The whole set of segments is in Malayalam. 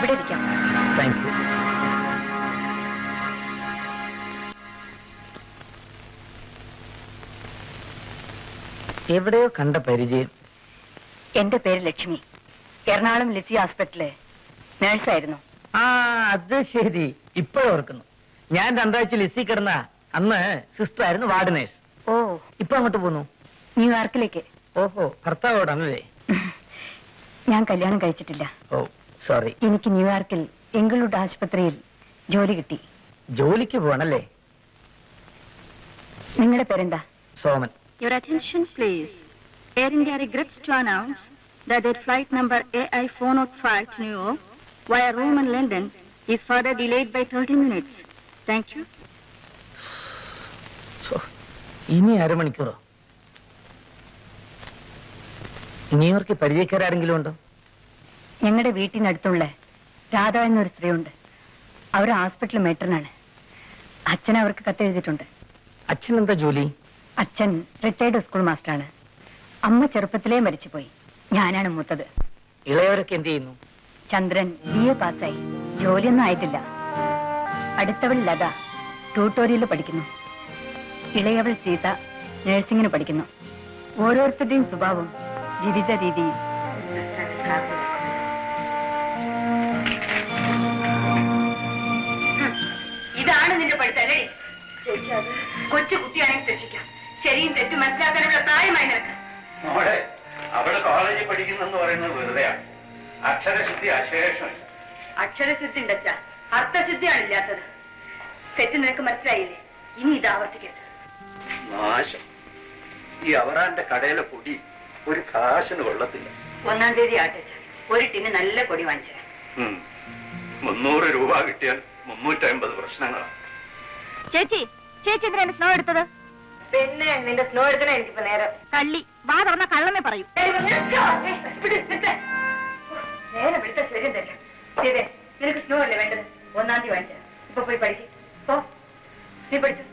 ഇവിടെ ഇരിക്കാം താങ്ക് യു എവിടെയോ കണ്ട പരിചയം എന്റെ പേര് ലക്ഷ്മി എറണാകുളം ലിസി ഹോസ്പിറ്റലിലെ നേഴ്സായിരുന്നു ആ അത് ശരി ഇപ്പോഴോർക്കുന്നു ഞാൻ രണ്ടാഴ്ച ലിസി കിടന്ന അന്ന് സിസ്റ്റർ ആയിരുന്നു വാർഡ് നേഴ്സ് ഓ ഇപ്പൊ അങ്ങോട്ട് പോന്നു ന്യൂയോർക്കിലേക്ക് ഓഹോ ഭർത്താവോടാണല്ലേ ഞാൻ കല്യാണം കഴിച്ചിട്ടില്ല ഓ സോറി എനിക്ക് ന്യൂയോർക്കിൽ എങ്കിളുഡ് ആശുപത്രിയിൽ ജോലി കിട്ടി ജോലിക്ക് പോകണല്ലേ നിങ്ങളുടെ പേരെന്താ Soman Your attention, please. Air India regrets to announce that their flight number AI405 to New York via Rome and London is further delayed by 30 minutes. Thank you. ഛോ, ഇനി അരമണിക്കൂറോ ന്യൂയോർക്ക് പരിചയക്കാരെങ്കിലും ഉണ്ടോ ഞങ്ങളുടെ വീട്ടിനടുത്തുള്ള രാധ എന്നൊരു സ്ത്രീയുണ്ട് അവർ ഹോസ്പിറ്റൽ മേട്ടറിനാണ് അച്ഛൻ അവർക്ക് കത്തെഴുതിയിട്ടുണ്ട് അച്ഛൻ എന്താ ജോലി അച്ഛൻ റിട്ടയർഡ് സ്കൂൾ മാസ്റ്ററാണ് അമ്മ ചെറുപ്പത്തിലേ മരിച്ചുപോയി ഞാനാണ് മൂത്തത് ഇളയവരൊക്കെ എന്ത് ചെയ്യുന്നു ചന്ദ്രൻ ബി എ പാസ്സായി ജോലിയൊന്നും ആയിട്ടില്ല അടുത്തവൾ ലത ട്യൂട്ടോറിയലിൽ പഠിക്കുന്നു ഇളയവൾ സീത നഴ്സിംഗിന് പഠിക്കുന്നു ഓരോരുത്തരുടെയും സ്വഭാവം വിവിധ രീതിയിൽ ഇതാണ് നിന്റെ പഠിത്തല്ലേ കൊച്ചു കുട്ടിയാണെങ്കിൽ രക്ഷിക്കാം ശരിയും തെറ്റും മനസ്സിലാക്കാനുള്ള പ്രായമായി നിനക്ക് മോളെ അവള് കോളേജിൽ പഠിക്കുന്നെന്ന് പറയുന്നത് വെറുതെയാണ് അക്ഷരശുദ്ധി അശേഷമില്ല അക്ഷരശുദ്ധി ഉണ്ടച്ച അർത്ഥശുദ്ധിയാണ് ഇല്ലാത്തത് തെറ്റ് നിനക്ക് മനസ്സിലായില്ലേ ഇനി ഇത് ആവർത്തിക്കരുത് നാശം ഈ അവറാന്റെ കടയിലെ പൊടി ഒരു കാശിന് കൊള്ളത്തില്ല ഒന്നാം തീയതി ആട്ടച്ച ഒരു ടിന് നല്ല കൊടി വാങ്ങിച്ചു ഉം. മുന്നൂറ് രൂപ കിട്ടിയാൽ മുന്നൂറ്റമ്പത് പ്രശ്നങ്ങളാണ് ചേച്ചി ചേച്ചി എന്തിനാ എന്റെ സ്നോ എടുത്തത് പിന്നെ നിന്റെ സ്നോ എടുക്കണേ എനിക്കിപ്പോ നേരം കള്ളി വാ തുറന്ന കള്ളമേ പറയൂ നേരം എടുത്ത ശരിയും തരില്ല ശരി നിനക്ക് സ്നോ അല്ലേ വേണ്ടത് ഒന്നാം തീയതി വാങ്ങിച്ച ഇപ്പൊ പോയി പഠിക്കും പോ നീ പഠിച്ചു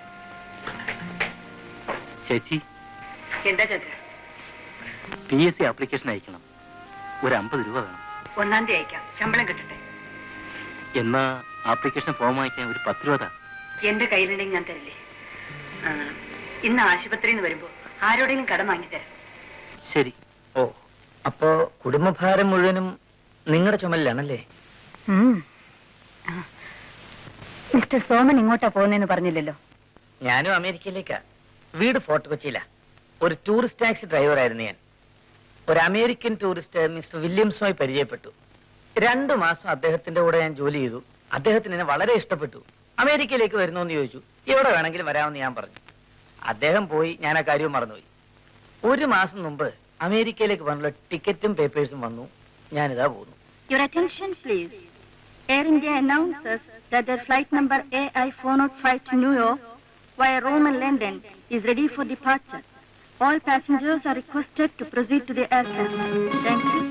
ചേച്ചി എന്താ Chandra P S C application അയക്കണം ഒരു അമ്പത് രൂപ വേണം ഒന്നാം തീയതി അയക്കാം ശമ്പളം കിട്ടട്ടെ എന്നാ ആപ്ലിക്കേഷൻ ഫോം അയക്കാൻ ഒരു പത്ത് രൂപ താ. എന്റെ കയ്യിലുണ്ടെങ്കിൽ ഞാൻ തരില്ലേ ആ, ഇന്ന് ആശുപത്രിയിൽ നിന്ന് വരുമ്പോ ആരോടെങ്കിലും കടം വാങ്ങിത്തരാം ശരി ഓ അപ്പോ കുടുംബഭാരം മുഴുവനും നിങ്ങളുടെ ചുമലിലാണല്ലേ മിസ്റ്റർ സോമൻ ഇങ്ങോട്ടാ പോകുന്നതെന്ന് പറഞ്ഞില്ലല്ലോ ഞാനും അമേരിക്കയിലേക്കാ വീട് ഫോർട്ട് കൊച്ചിയിലാ ഒരു ടൂറിസ്റ്റ് ടാക്സി ഡ്രൈവറായിരുന്നു ഞാൻ ഒരു അമേരിക്കൻ ടൂറിസ്റ്റ് മിസ്റ്റർ വില്യംസുമായി പരിചയപ്പെട്ടു രണ്ടു മാസം അദ്ദേഹത്തിന്റെ കൂടെ ഞാൻ ജോലി ചെയ്തു അദ്ദേഹത്തിന് എന്നെ വളരെ ഇഷ്ടപ്പെട്ടു അമേരിക്കയിലേക്ക് വരുന്നു എന്ന് ചോദിച്ചു എവിടെ വേണമെങ്കിലും വരാമെന്ന് ഞാൻ പറഞ്ഞു അദ്ദേഹം പോയി ഞാൻ ആ കാര്യവും മറന്നുപോയി ഒരു മാസം മുമ്പ് അമേരിക്കയിലേക്ക് പോകാനുള്ള ടിക്കറ്റും പേപ്പേഴ്സും വന്നു ഞാനിതാ പോകുന്നു Your attention, please. Air India announces that their flight number AI405 to New York via Rome and London is ready for departure. All passengers are requested to proceed to the aircraft. Thank you.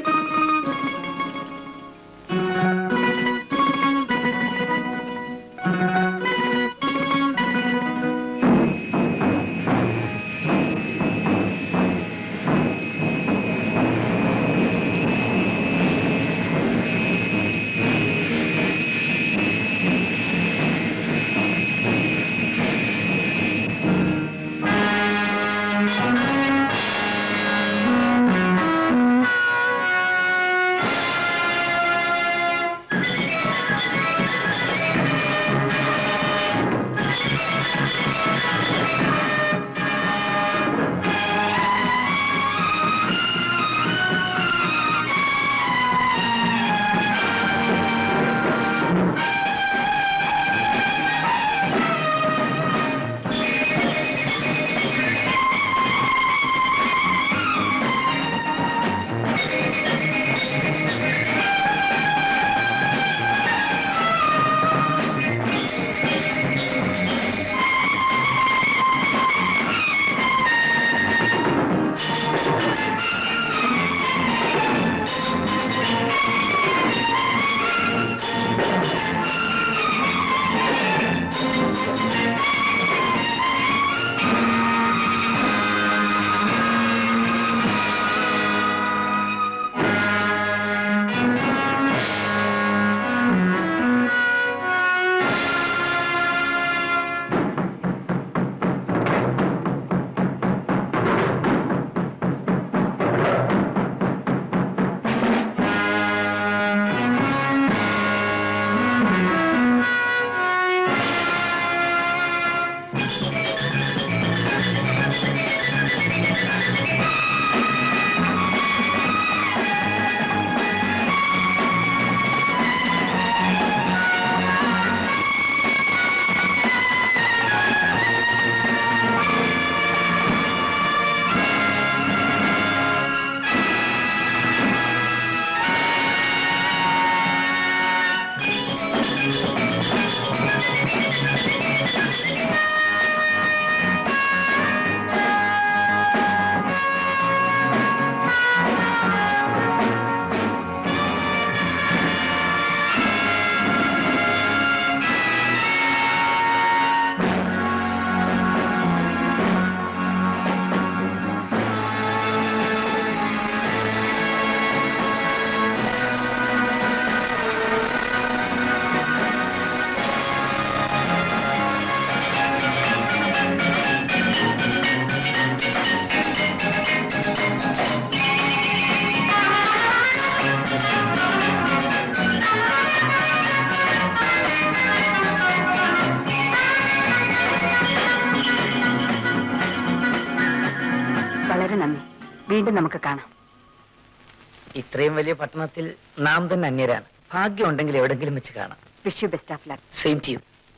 വീണ്ടും നമുക്ക് കാണാം ഇത്രയും വലിയ പട്ടണത്തിൽ നാം തന്നെ അന്യരാണ് ഭാഗ്യം ഉണ്ടെങ്കിൽ എവിടെങ്കിലും വെച്ച് കാണാം wish you best of luck same to you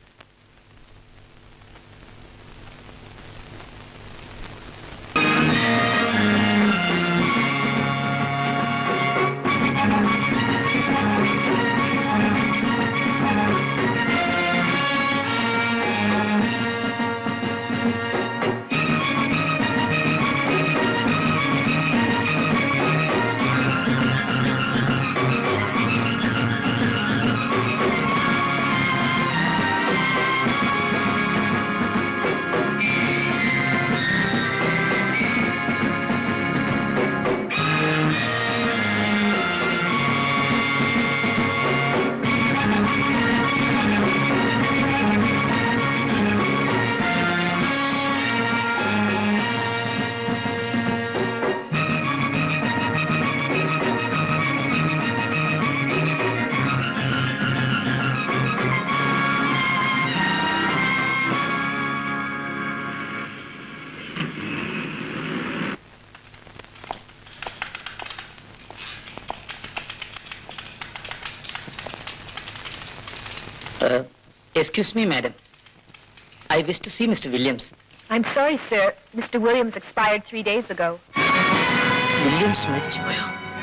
excuse me madam I wish to see mister Williams I'm sorry, sir. Mr. Williams expired three days ago. Williams മരിച്ചുപോയോ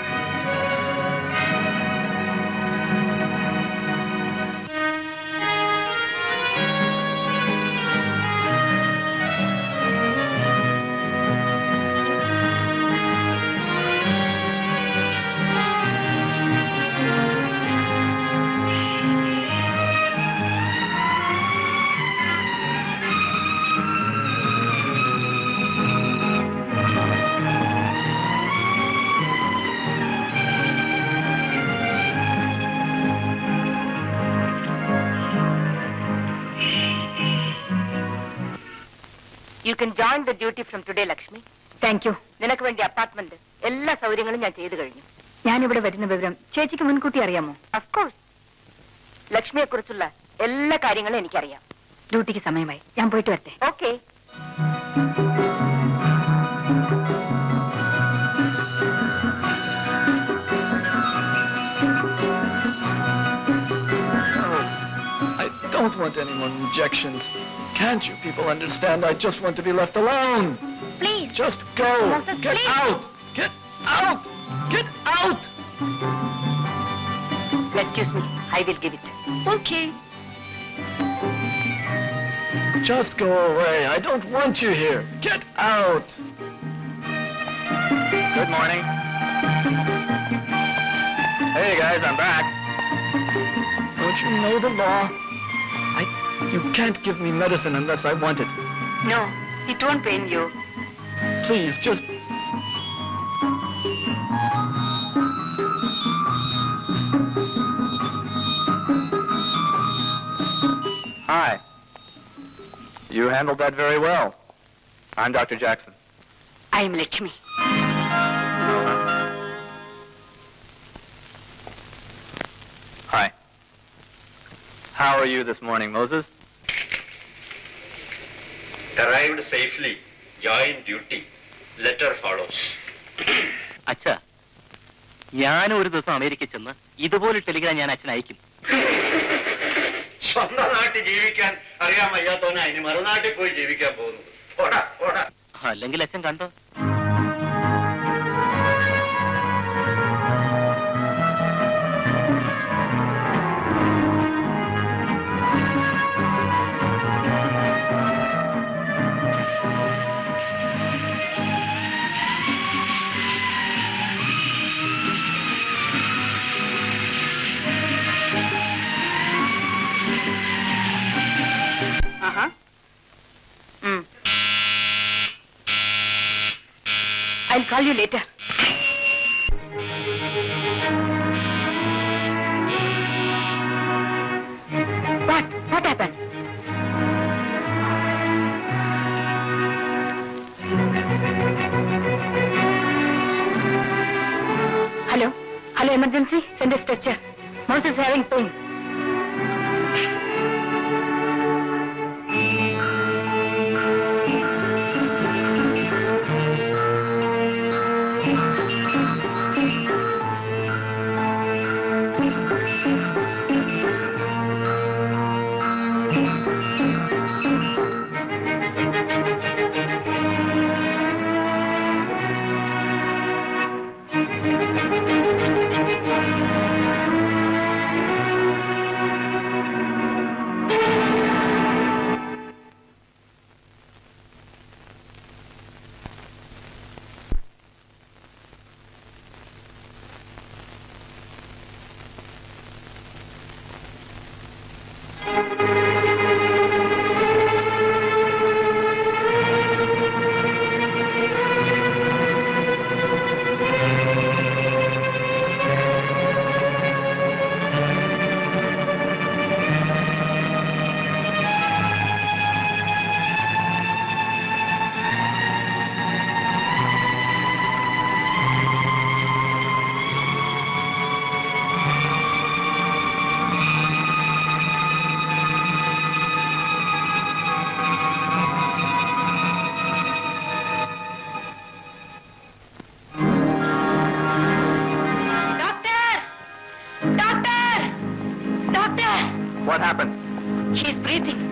you can join the duty from today Lakshmi thank you നിനക്ക് വേണ്ടി അപ്പാർട്ട്മെന്റ് എല്ലാ സൗകര്യങ്ങളും ഞാൻ ചെയ്തു കഴിഞ്ഞു ഞാനിവിടെ വരുന്ന വിവരം ചേച്ചിക്ക് മുൻകൂട്ടി അറിയാമോ അഫ്കോഴ്സ് ലക്ഷ്മിയെ കുറിച്ചുള്ള എല്ലാ കാര്യങ്ങളും എനിക്കറിയാം ഡ്യൂട്ടിക്ക് സമയമായി ഞാൻ പോയിട്ട് വരട്ടെ okay I don't want any more injections. Can't you people understand? I just want to be left alone. Please. Just go. Moses, Get please. out. Get out. Get out. Excuse me I will give it Okay. Just go away. I don't want you here. Get out. Good morning. Hey guys, I'm back. Don't you know the law? I. You can't give me medicine unless I want it. No it won't pain you Please, just. Hi. You handled that very well. I'm Dr. Jackson. I'm Lakshmi Hi. How are you this morning, Moses? arrived safely, joined duty. Letter follows. അച്ഛ ഞാനും ഒരു ദിവസം അമേരിക്ക ചെന്ന് ഇതുപോലെ ടെലിഗ്രാം ഞാൻ അച്ഛൻ അയക്കും സ്വന്തം നാട്ടിൽ ജീവിക്കാൻ അറിയാൻ വയ്യാത്തവനാ ഇനി മറുനാട്ടിൽ പോയി ജീവിക്കാൻ പോകുന്നത് പോടാ പോടാ അല്ലെങ്കിൽ അച്ഛൻ കണ്ടോ ആഹാ I call you later What? What happened? Hello? Hello, emergency? Send a stretcher. Mouse is having pain. What happened? She's breathing.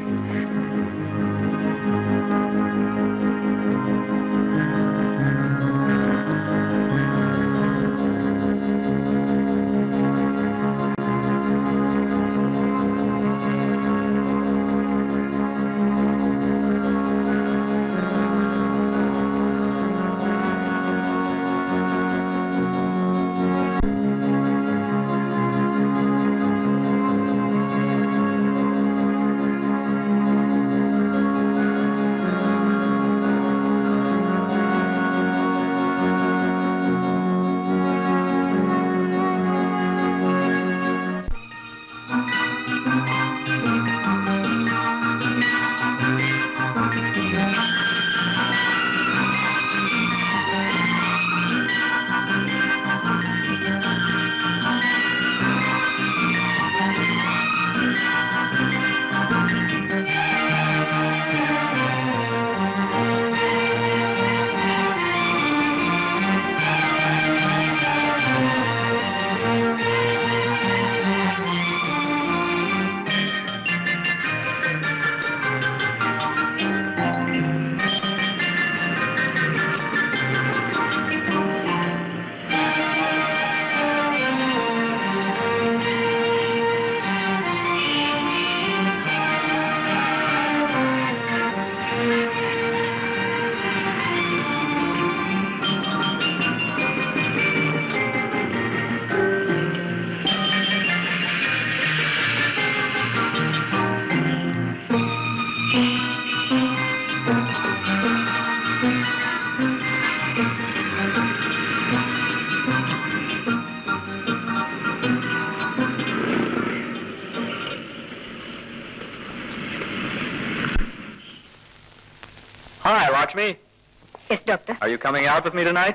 Hi, Lakshmi. Yes, doctor. Are you coming out with me tonight?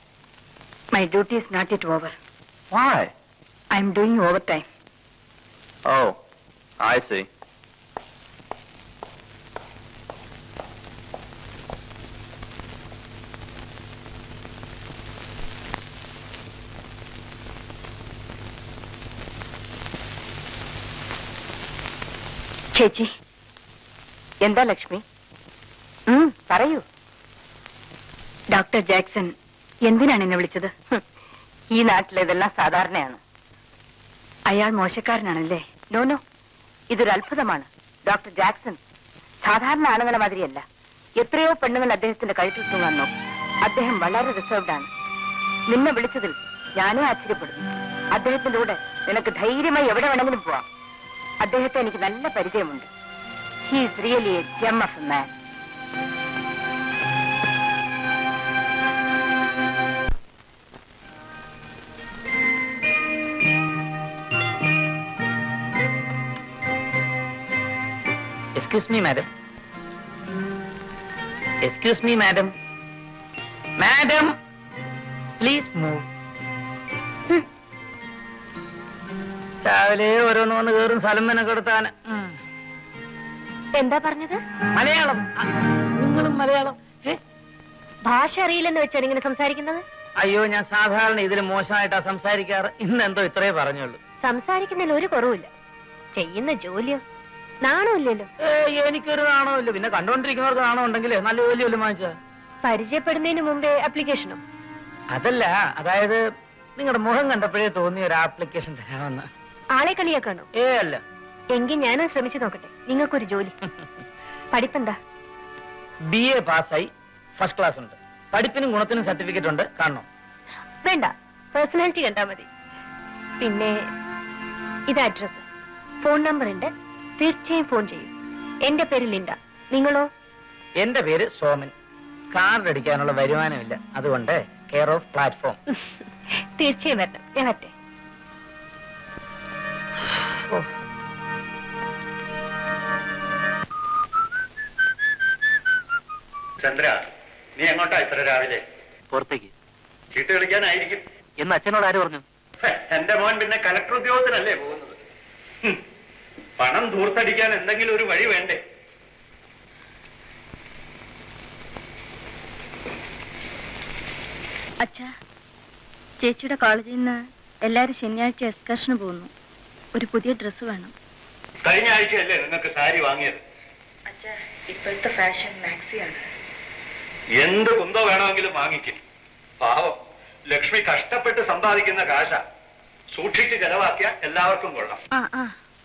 My duty is not yet over. Why? I'm doing overtime. Oh, I see. ചേച്ചി എന്താ ലക്ഷ്മി ഉം, പറയൂ ഡോക്ടർ ജാക്സൺ എന്തിനാണ് എന്നെ വിളിച്ചത് ഹും, ഈ നാട്ടിൽ ഇതെല്ലാം സാധാരണയാണ് അയാൾ മോശക്കാരനാണല്ലേ നോ നോ ഇതൊരു അത്ഭുതമാണ് ഡോക്ടർ ജാക്സൺ സാധാരണ ആണുങ്ങളെ മാതിരിയല്ല എത്രയോ പെണ്ണുങ്ങൾ അദ്ദേഹത്തിന്റെ കഴുത്തിൽ തൂങ്ങാൻ നോക്കും അദ്ദേഹം വളരെ റിസർവ്ഡ് ആണ് നിന്നെ വിളിച്ചതിൽ ഞാനേ ആശ്ചര്യപ്പെടുന്നു അദ്ദേഹത്തിന്റെ കൂടെ നിനക്ക് ധൈര്യമായി എവിടെ വേണമെങ്കിലും പോവാം അദ്ദേഹത്തെ എനിക്ക് നല്ല പരിചയമുണ്ട് he is really a gem of a man excuse me madam excuse me madam madam please move രാവിലെ ഓരോന്ന് വന്ന് കയറും സ്ഥലം മെനക്കെടുത്താൻ എന്താ പറഞ്ഞത് മലയാളം ആ, നിങ്ങളും മലയാളം ഏ? ഭാഷ അറിയില്ലെന്ന് വെച്ചാണ് ഇങ്ങനെ സംസാരിക്കുന്നത് അയ്യോ ഞാൻ സാധാരണ ഇതിൽ മോശമായിട്ടാ സംസാരിക്കാറ് ഇന്ന് എന്തോ ഇത്രേ പറഞ്ഞുള്ളൂ സംസാരിക്കുന്നതിൽ ഒരു കുറവില്ല ചെയ്യുന്ന ജോലിയോ നാണമില്ലല്ലോ ഏയ് എനിക്കൊരു നാണമില്ല പിന്നെ കണ്ടോണ്ടിരിക്കുന്നവർക്ക് നാണം ഉണ്ടെങ്കിൽ നല്ല ജോലി വല്ലതും വാങ്ങിച്ച പരിചയപ്പെടുന്നതിന് മുമ്പേ ആപ്ലിക്കേഷനോ അതല്ല അതായത് നിങ്ങളുടെ മുഖം കണ്ടപ്പോഴേ തോന്നിയ ഒരു ആപ്ലിക്കേഷൻ തരാമെന്ന് ആളെ കളിയാക്കാണോ ഏ അല്ല എങ്കിൽ ഞാനും ശ്രമിച്ചു നോക്കട്ടെ നിങ്ങൾക്കൊരു ജോലി പഠിപ്പെന്താ ബി എ പാസ്സായി ഫസ്റ്റ് ക്ലാസ് ഉണ്ട് പഠിപ്പിനും ഗുണത്തിനും സർട്ടിഫിക്കറ്റ് ഉണ്ട് കാണണം വേണ്ട പേഴ്സണാലിറ്റി കണ്ടാ മതി പിന്നെ ഇത് അഡ്രസ് ഫോൺ നമ്പർ ഉണ്ട് തീർച്ചയായും ഫോൺ ചെയ്യും എന്റെ പേര് ലിൻഡ നിങ്ങളോ എന്റെ പേര് സോമൻ കാർഡ് അടിക്കാനുള്ള വരുമാനമില്ല അതുകൊണ്ട് കെയർ ഓഫ് പ്ലാറ്റ്ഫോം തീർച്ചയായും വരണം ഞാൻ വരട്ടെ ചന്ദ്ര നീ എങ്ങോട്ടാ ഇത്ര രാവിലെ പുറത്തേക്ക് ചീട്ട് കളിക്കാനായിരിക്കും എന്ന് അച്ഛനോട് ആര് പറഞ്ഞു ഹെ, എന്റെ മോൻ പിന്നെ കലക്ടർ ഉദ്യോഗത്തിനല്ലേ പോകുന്നത് ഹും. പണം ധൂർത്തടിക്കാൻ എന്തെങ്കിലും ഒരു വഴി വേണ്ടേ അച്ഛാ ചേച്ചിയുടെ കോളേജിൽ നിന്ന് എല്ലാവരും ശനിയാഴ്ച എക്സ്കർഷന് പോകുന്നു ഒരു പുതിയ ഡ്രസ്സ് വേണം കഴിഞ്ഞ ആഴ്ചയല്ലേ നിങ്ങൾക്ക് സാരി വാങ്ങിയത് ഇപ്പോഴത്തെ ഫാഷൻ മാക്സിയാണ് എന്ത് കുന്തോ വേണമെങ്കിലും വാങ്ങിക്കും പാവം ലക്ഷ്മി കഷ്ടപ്പെട്ട് സമ്പാദിക്കുന്ന കാശ സൂക്ഷിച്ച് ചെലവാക്കിയ എല്ലാവർക്കും കൊള്ളാം ആ ആ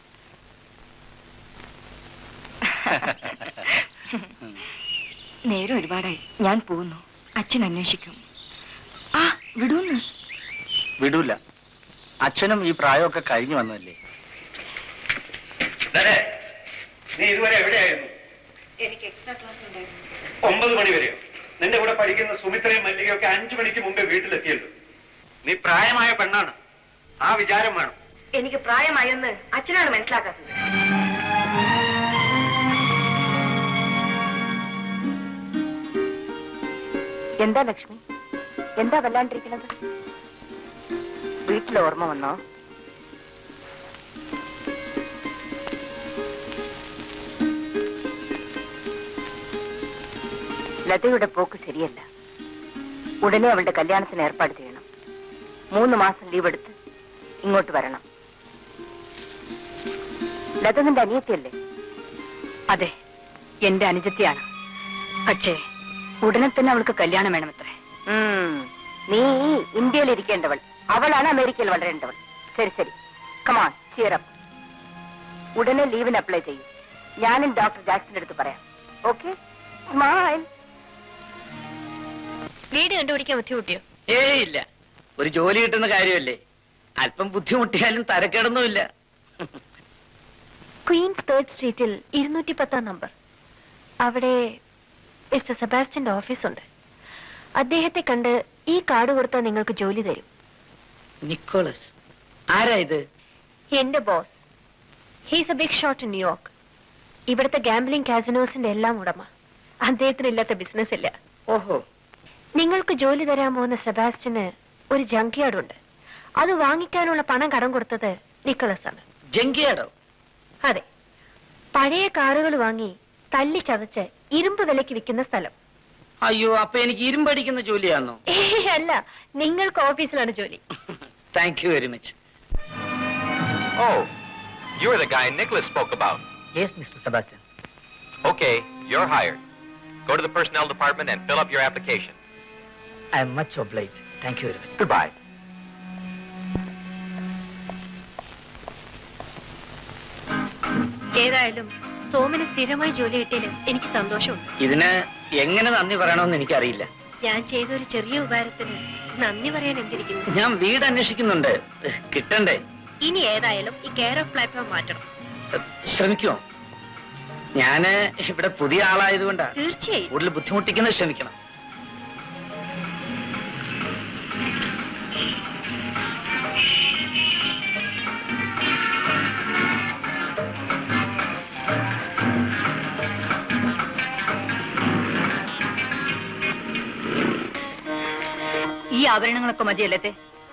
നേരം ഒരുപാടായി ഞാൻ പോകുന്നു അച്ഛൻ അന്വേഷിക്കും ആ വിടൂന്ന് വിടൂല അച്ഛനും ഈ പ്രായമൊക്കെ കഴിഞ്ഞു വന്നതല്ലേ ദേ, നീ ഇതുവരെ എവിടെയായിരുന്നു എനിക്ക് എക്സ്ട്രാ ക്ലാസ് ഉണ്ടായിരുന്നു ഒമ്പത് മണി വരെയോ നിന്റെ കൂടെ പഠിക്കുന്ന സുമിത്രയും മല്ലികയും ഒക്കെ അഞ്ചു മണിക്ക് മുമ്പേ വീട്ടിലെത്തിയല്ലോ നീ പ്രായമായ പെണ്ണാണ് ആ വിചാരം വേണം എനിക്ക് പ്രായമായെന്ന് അച്ഛനാണ് മനസ്സിലാക്കാത്തത് എന്താ ലക്ഷ്മി എന്താ വല്ലാണ്ടിരിക്കുന്നത് വീട്ടിൽ ഓർമ്മ വന്നോ ലതയുടെ പോക്ക് ശരിയല്ല ഉടനെ അവളുടെ കല്യാണത്തിന് ഏർപ്പാട് ചെയ്യണം മൂന്ന് മാസം ലീവ് എടുത്ത് ഇങ്ങോട്ട് വരണം ലത നിന്റെ അനിയത്തിയല്ലേ അതെ എന്റെ അനുജത്തിയാണ് പക്ഷേ ഉടനെ തന്നെ അവൾക്ക് കല്യാണം വേണമത്രേ നീ ഇന്ത്യയിൽ ഇരിക്കേണ്ടവൾ അവളാണ് അമേരിക്കയിൽ വളരേണ്ടവൾ ശരി ശരി കമാൺ ചിയറപ്പ് ഉടനെ ലീവിന് അപ്ലൈ ചെയ്യും ഞാനും ഡോക്ടർ ജാക്സന്റെ അടുത്ത് പറയാം ഓക്കെ സ്മൈൽ വീട് കണ്ടുപിടിക്കാൻ ബുദ്ധിമുട്ടിയോ ഏയ് ഇല്ല ഒരു ജോലി കിട്ടുന്ന കാര്യമല്ലേ അല്പം ബുദ്ധിമുട്ടിയാലും തരക്കേടൊന്നുമില്ല ക്വീൻസ് തേർഡ് സ്ട്രീറ്റിൽ ഇരുന്നൂറ്റി പത്താം നമ്പർ അവിടെ മിസ്റ്റർ സെബാസ്റ്റ്യന്റെ ഓഫീസുണ്ട് അദ്ദേഹത്തെ കണ്ട് ഈ കാർഡ് കൊടുത്താൽ നിങ്ങൾക്ക് ജോലി തരും നിക്കോളസ് ആരാ ഇത് എന്റെ boss he's a big shot in New York ഇവിടുത്തെ ഗാംബ്ലിംഗ് കാസിനോസിന്റെ എല്ലാം ഉടമ അദ്ദേഹത്തിന് ഇല്ലാത്ത ബിസിനസ് ഇല്ല ഓഹോ നിങ്ങൾക്ക് ജോലി തരാൻ പോകുന്ന സെബാസ്റ്റ്യന് ഒരു ജങ്ക്യാർഡ് ഉണ്ട് അത് വാങ്ങിക്കാനുള്ള പണം കടം കൊടുത്തത് നിക്കോളസ് ആണ് ജങ്കിയാടോ അതെ പഴയ കാറുകൾ വാങ്ങി തല്ലി ചതച്ച് ഇരുമ്പ് വിലയ്ക്ക് വിൽക്കുന്ന സ്ഥലം അയ്യോ അപ്പൊ എനിക്ക് ഇരുമ്പടിക്കുന്ന ജോലിയാണോ ഏയ് അല്ല നിങ്ങൾക്ക് ഓഫീസിലാണ് ജോലി thank you very much Oh, you're the guy Nicholas spoke about. Yes mister Sebastian Okay, you're hired. Go to the personnel department and fill up your application. I'm much obliged thank you very much Goodbye. ഏതായാലും സോമന് സ്ഥിരമായി ജോലി കിട്ടിയതിൽ എനിക്ക് സന്തോഷമുണ്ട് ഇതിന് എങ്ങനെ നന്ദി പറയണമെന്ന് എനിക്കറിയില്ല ഞാൻ ചെയ്ത ഒരു ചെറിയ ഉപകാരത്തിന് നന്ദി പറയാൻ എന്തിരിക്കുന്നു ഞാൻ വീട് അന്വേഷിക്കുന്നുണ്ട് കിട്ടണ്ടേ ഇനി ഏതായാലും ഈ കെയർ ഓഫ് പ്ലാറ്റ്ഫോം മാറ്റണം ശ്രമിക്കുമോ ഞാന് ഇവിടെ പുതിയ ആളായതുകൊണ്ടാ തീർച്ചയായും കൂടുതൽ ബുദ്ധിമുട്ടിക്കുന്നത് ശ്രമിക്കണം ഈ ആഭരണങ്ങളൊക്കെ മതിയല്ലേ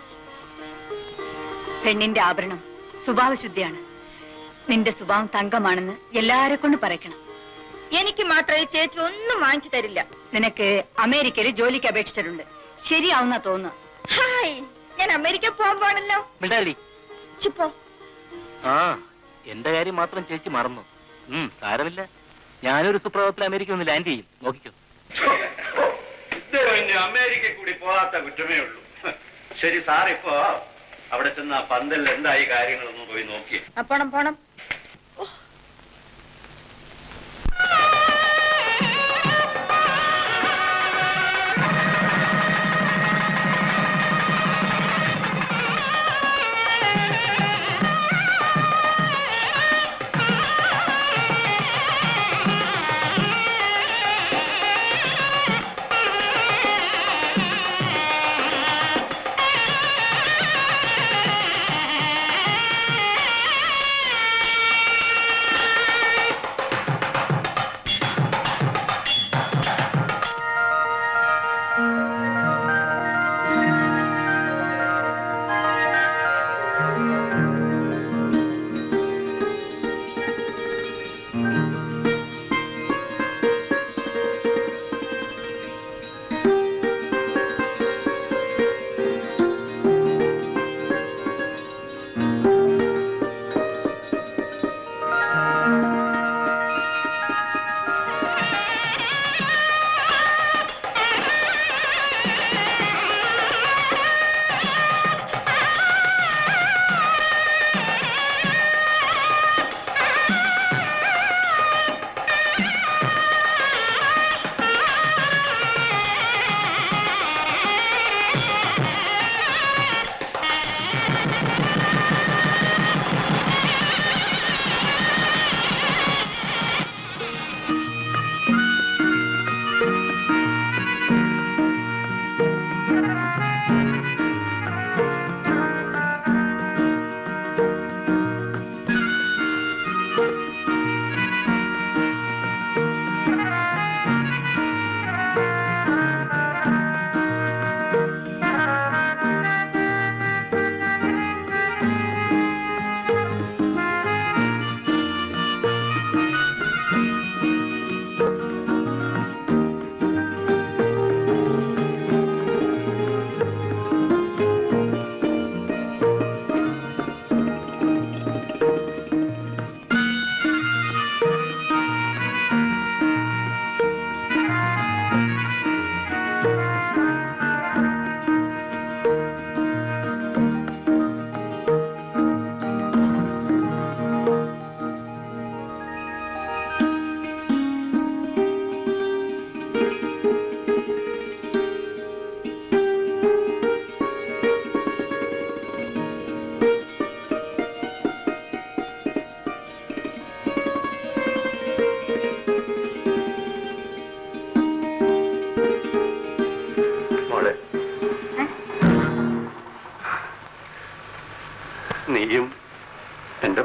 പെണ്ണിന്റെ ആഭരണം സ്വഭാവശുദ്ധിയാണ് നിന്റെ സ്വഭാവം തങ്കമാണെന്ന് എല്ലാരെ കൊണ്ട് പറയക്കണം എനിക്ക് മാത്രമേ ചേച്ചി ഒന്നും വാങ്ങിച്ചു തരില്ല നിനക്ക് അമേരിക്കയിൽ ജോലിക്ക് അപേക്ഷിച്ചിട്ടുണ്ട് ശരിയാവുന്ന തോന്നുന്നു ഹായ് ഞാൻ അമേരിക്ക പോകാൻ പോണല്ലോ മിണ്ടാലി ചിപ്പോ ആ എന്റെ കാര്യം മാത്രം ചേച്ചി മറന്നു ഉം സാരമില്ല ഞാനൊരു സുപ്രഭാതത്തിൽ അമേരിക്ക ഒന്ന് ലാൻഡ് ചെയ്യും നോക്കിക്കോ ഇദ്ദേഹം ഇനി അമേരിക്ക കൂടി പോകാത്ത കുറ്റമേ ഉള്ളൂ ശരി സാർ ഇപ്പോ അവിടെ ചെന്ന് ആ പന്തലിൽ എന്തായി കാര്യങ്ങളൊന്നും പോയി നോക്കി പോണം പോണം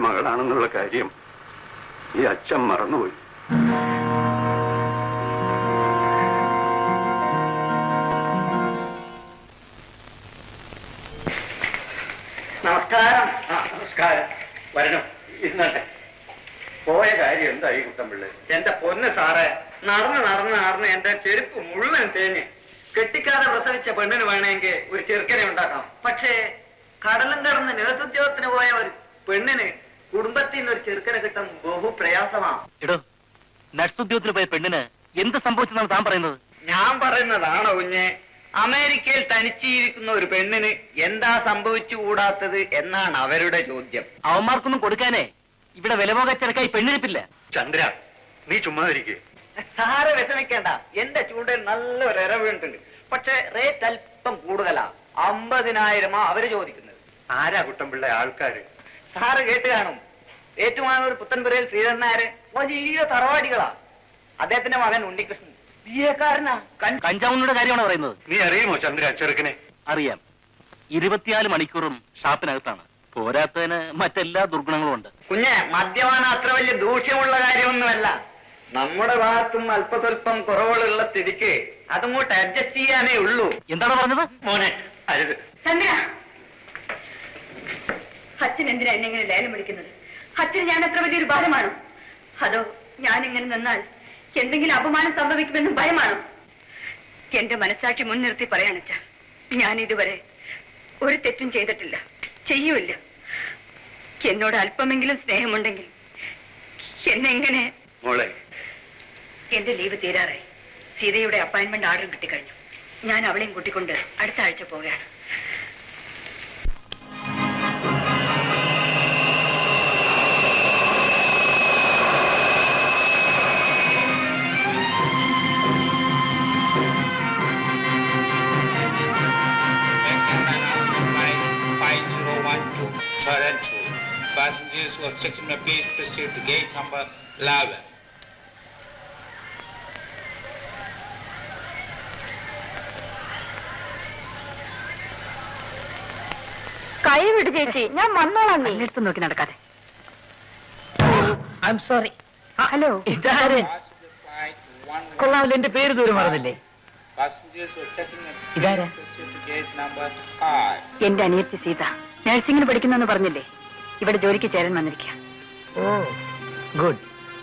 മകളാണെന്നുള്ള കാര്യം ഈ അച്ഛൻ മറന്നുപോയി നമസ്കാരം ആ നമസ്കാരം വരണം ഇരുന്നട്ടെ പോയ കാര്യം എന്തായി കുട്ടമ്പിള്ളേ എന്റെ പൊന്ന് സാറേ നടന്ന് നടന്ന് നടന്ന് എന്റെ ചെരുപ്പ് മുഴുവൻ തേഞ്ഞ് കെട്ടിക്കാതെ പ്രസവിച്ച പെണ്ണിന് വേണമെങ്കിൽ ഒരു ചെറുക്കനെ ഉണ്ടാക്കാം പക്ഷേ കടലും കടന്ന് നേതൃത്വത്തിന് പോയ ഒരു പെണ്ണിന് കുടുംബത്തിൽ നിന്ന് ഒരു ചെറുക്കനെ കിട്ടാൻ ബഹു പ്രയാസമാണ് എടോ നട്സ് ഉദ്യോഗത്തിന് പോയ പെണ്ണിന് എന്ത് സംഭവിച്ചെന്നാണ് താൻ പറയുന്നത് ഞാൻ പറയുന്നതാണോ കുഞ്ഞെ അമേരിക്കയിൽ തനിച്ചിരിക്കുന്ന ഒരു പെണ്ണിന് എന്താ സംഭവിച്ചുകൂടാത്തത് എന്നാണ് അവരുടെ ചോദ്യം അവന്മാർക്കൊന്നും കൊടുക്കാനേ ഇവിടെ വിലമോകച്ചിറക്കായി പെണ്ണിരിപ്പില്ല ചന്ദ്ര നീ ചുമ്മാ ഇരിക്കേ സാറ് വിഷമിക്കേണ്ട എന്റെ ചൂണ്ടയിൽ നല്ലൊരു ഇര വീണിട്ടുണ്ട് പക്ഷെ റേറ്റ് അല്പം കൂടുതലാ അമ്പതിനായിരമാ അവര് ചോദിക്കുന്നത് ആരാ കുട്ടമ്പിള്ള ആൾക്കാര് സാറ് കേട്ട് കാണും ഏറ്റുമാനൂർ പുത്തൻപുരയിൽ ശ്രീധരനാര് വലിയ തറവാടികളാ അദ്ദേഹത്തിന്റെ മകൻ ഉണ്ണികൃഷ്ണൻ ബി എക്കാരനാ കഞ്ചാവുന്നയുടെ കാര്യമാണ് പറയുന്നത് നീ അറിയുമോ ചന്ദ്ര ചെറുക്കനെ അറിയാം ഇരുപത്തിനാല് മണിക്കൂറും ഷാപ്പിനകത്താണ് പോരാത്തതിന് മറ്റെല്ലാ ദുർഗുണങ്ങളും ഉണ്ട് കുഞ്ഞെ മദ്യപാനം അത്ര വലിയ ദൂഷ്യമുള്ള കാര്യമൊന്നുമല്ല നമ്മുടെ ഭാഗത്തും അല്പസ്വല്പം കുറവുകളുള്ള സ്ഥിതിക്ക് അതങ്ങോട്ട് അഡ്ജസ്റ്റ് ചെയ്യാനേ ഉള്ളൂ എന്താണ് പറഞ്ഞത് മോനെ അരുത് ചന്ദ്ര അച്ഛൻ എന്തിനാ എന്നെ ഇങ്ങനെ ലേലം വിളിക്കുന്നത് അച്ഛന് ഞാൻ അത്ര വലിയൊരു ഭാരമാണോ അതോ ഞാൻ ഇങ്ങനെ നിന്നാൽ എന്തെങ്കിലും അപമാനം സംഭവിക്കുമെന്നും ഭയമാണോ എന്റെ മനസ്സാക്ഷി മുൻനിർത്തി പറയാനച്ച ഞാൻ ഇതുവരെ ഒരു തെറ്റും ചെയ്തിട്ടില്ല ചെയ്യൂല എന്നോട് അല്പമെങ്കിലും സ്നേഹമുണ്ടെങ്കിൽ എന്നെ എങ്ങനെ മോളെ എന്റെ ലീവ് തീരാറായി സീതയുടെ അപ്പോയിന്റ്മെന്റ് ആർഡറും കിട്ടിക്കഴിഞ്ഞു ഞാൻ അവളെയും കൂട്ടിക്കൊണ്ട് അടുത്ത ആഴ്ച പോവുകയാണ് Flight 5012 Toronto. Passengers who are checking may please proceed to gate number 11. കൈ വിട് ചേച്ചി ഞാൻ വന്നോളാം നീ എടുത്ത് നോക്കി നടക്കാതെ ഐ എം സോറി ഹലോ ഇതാര് Passenger flight 1 കൊള്ളാമല്ലോ എന്റെ പേര് ദൂരം മറന്നില്ലേ Passengers who are checking may ഇതാരാ? please proceed to gate number 5. എന്റെ അനിയത്തി സീത നഴ്സിംഗിന് പഠിക്കുന്നെന്ന് പറഞ്ഞില്ലേ ഇവിടെ ജോലിക്ക് ചേരാൻ വന്നിരിക്കുക oh good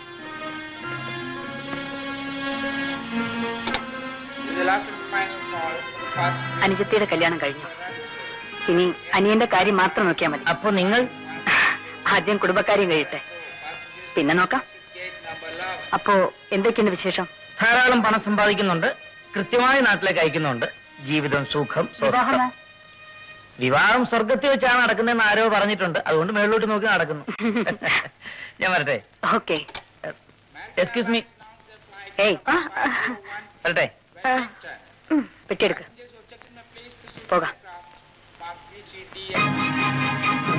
This is the last and final call for passengers. അനുജത്തിയുടെ കല്യാണം കഴിഞ്ഞു ഇനി അനിയന്റെ കാര്യം മാത്രം നോക്കിയാൽ മതി അപ്പൊ നിങ്ങൾ ആദ്യം കുടുംബക്കാര്യം കഴിയട്ടെ പിന്നെ നോക്കാം Gate number 11. അപ്പോ എന്തൊക്കെയുണ്ട് വിശേഷം ധാരാളം പണം സമ്പാദിക്കുന്നുണ്ട് കൃത്യമായി നാട്ടിലേക്ക് അയക്കുന്നുണ്ട് ജീവിതം സുഖം സ്വസ്ഥം വിവാഹം സ്വർഗത്തിൽ വെച്ചാണ് നടക്കുന്നതെന്ന് ആരോ പറഞ്ഞിട്ടുണ്ട് അതുകൊണ്ട് മേളിലോട്ട് നോക്കി നടക്കുന്നു ഞാൻ വരട്ടെ ഓക്കെ എക്സ്ക്യൂസ് മീ ഏയ് വരട്ടെ പെട്ടിയെടുക്ക് Passengers who are checking may please proceed പോകാം to aircraft marked VGTX.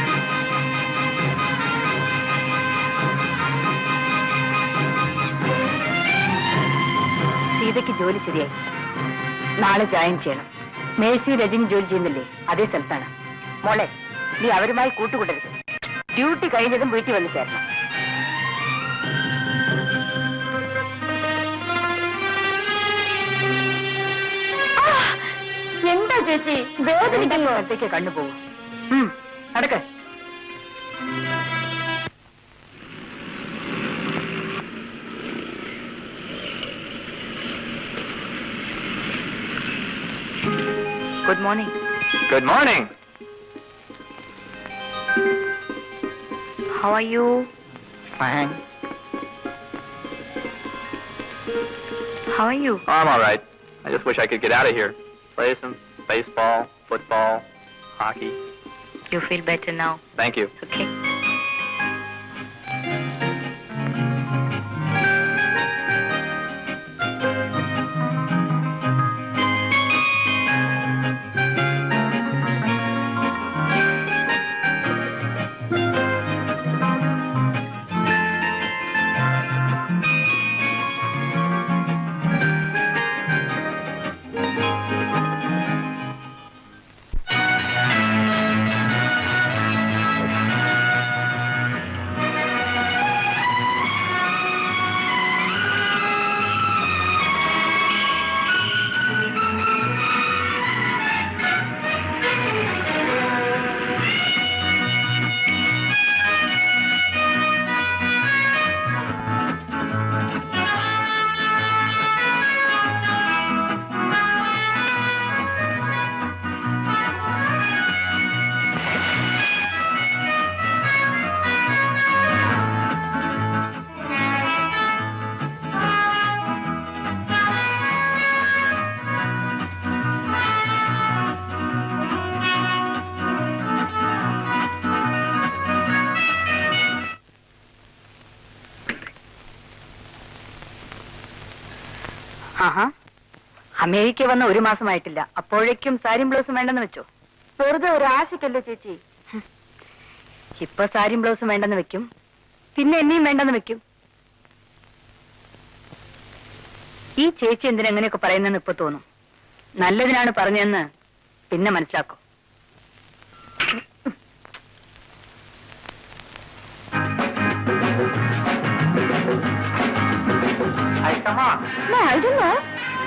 സീതയ്ക്ക് ജോലി ശരിയായി നാളെ ജോയിൻ ചെയ്യണം മേഴ്സി രജനി ജോലി ചെയ്യുന്നില്ലേ അതേ സ്ഥലത്താണ് മോളെ നീ അവരുമായി കൂട്ടുകൂടരുത് ഡ്യൂട്ടി കഴിഞ്ഞതും വീട്ടിൽ വന്ന് ചേരണം എന്താ ചേച്ചി വേദനിക്കുന്നു അടുത്തേക്ക് കണ്ണുപോകും നടക്ക് good morning Good morning. How are you Fine. How are you Oh, I'm all right. I just wish I could get out of here. Play some baseball, football, hockey. You feel better now Thank you. Okay ആഹാ അമേരിക്ക വന്ന ഒരു മാസമായിട്ടില്ല അപ്പോഴേക്കും സാരിയും ബ്ലൗസും വേണ്ടെന്ന് വെച്ചോ വെറുതെ ഒരു ആശയ്ക്കല്ലോ ചേച്ചി ഹും. ഇപ്പൊ സാരിയും ബ്ലൗസും വേണ്ടെന്ന് വെക്കും പിന്നെ എന്നെയും വേണ്ടെന്ന് വെക്കും ഈ ചേച്ചി എന്തിനാ എങ്ങനെയൊക്കെ പറയുന്നെന്ന് ഇപ്പൊ തോന്നും നല്ലതിനാണ് പറഞ്ഞതെന്ന് പിന്നെ മനസ്സിലാക്കും Hey, come on. No, I don't know.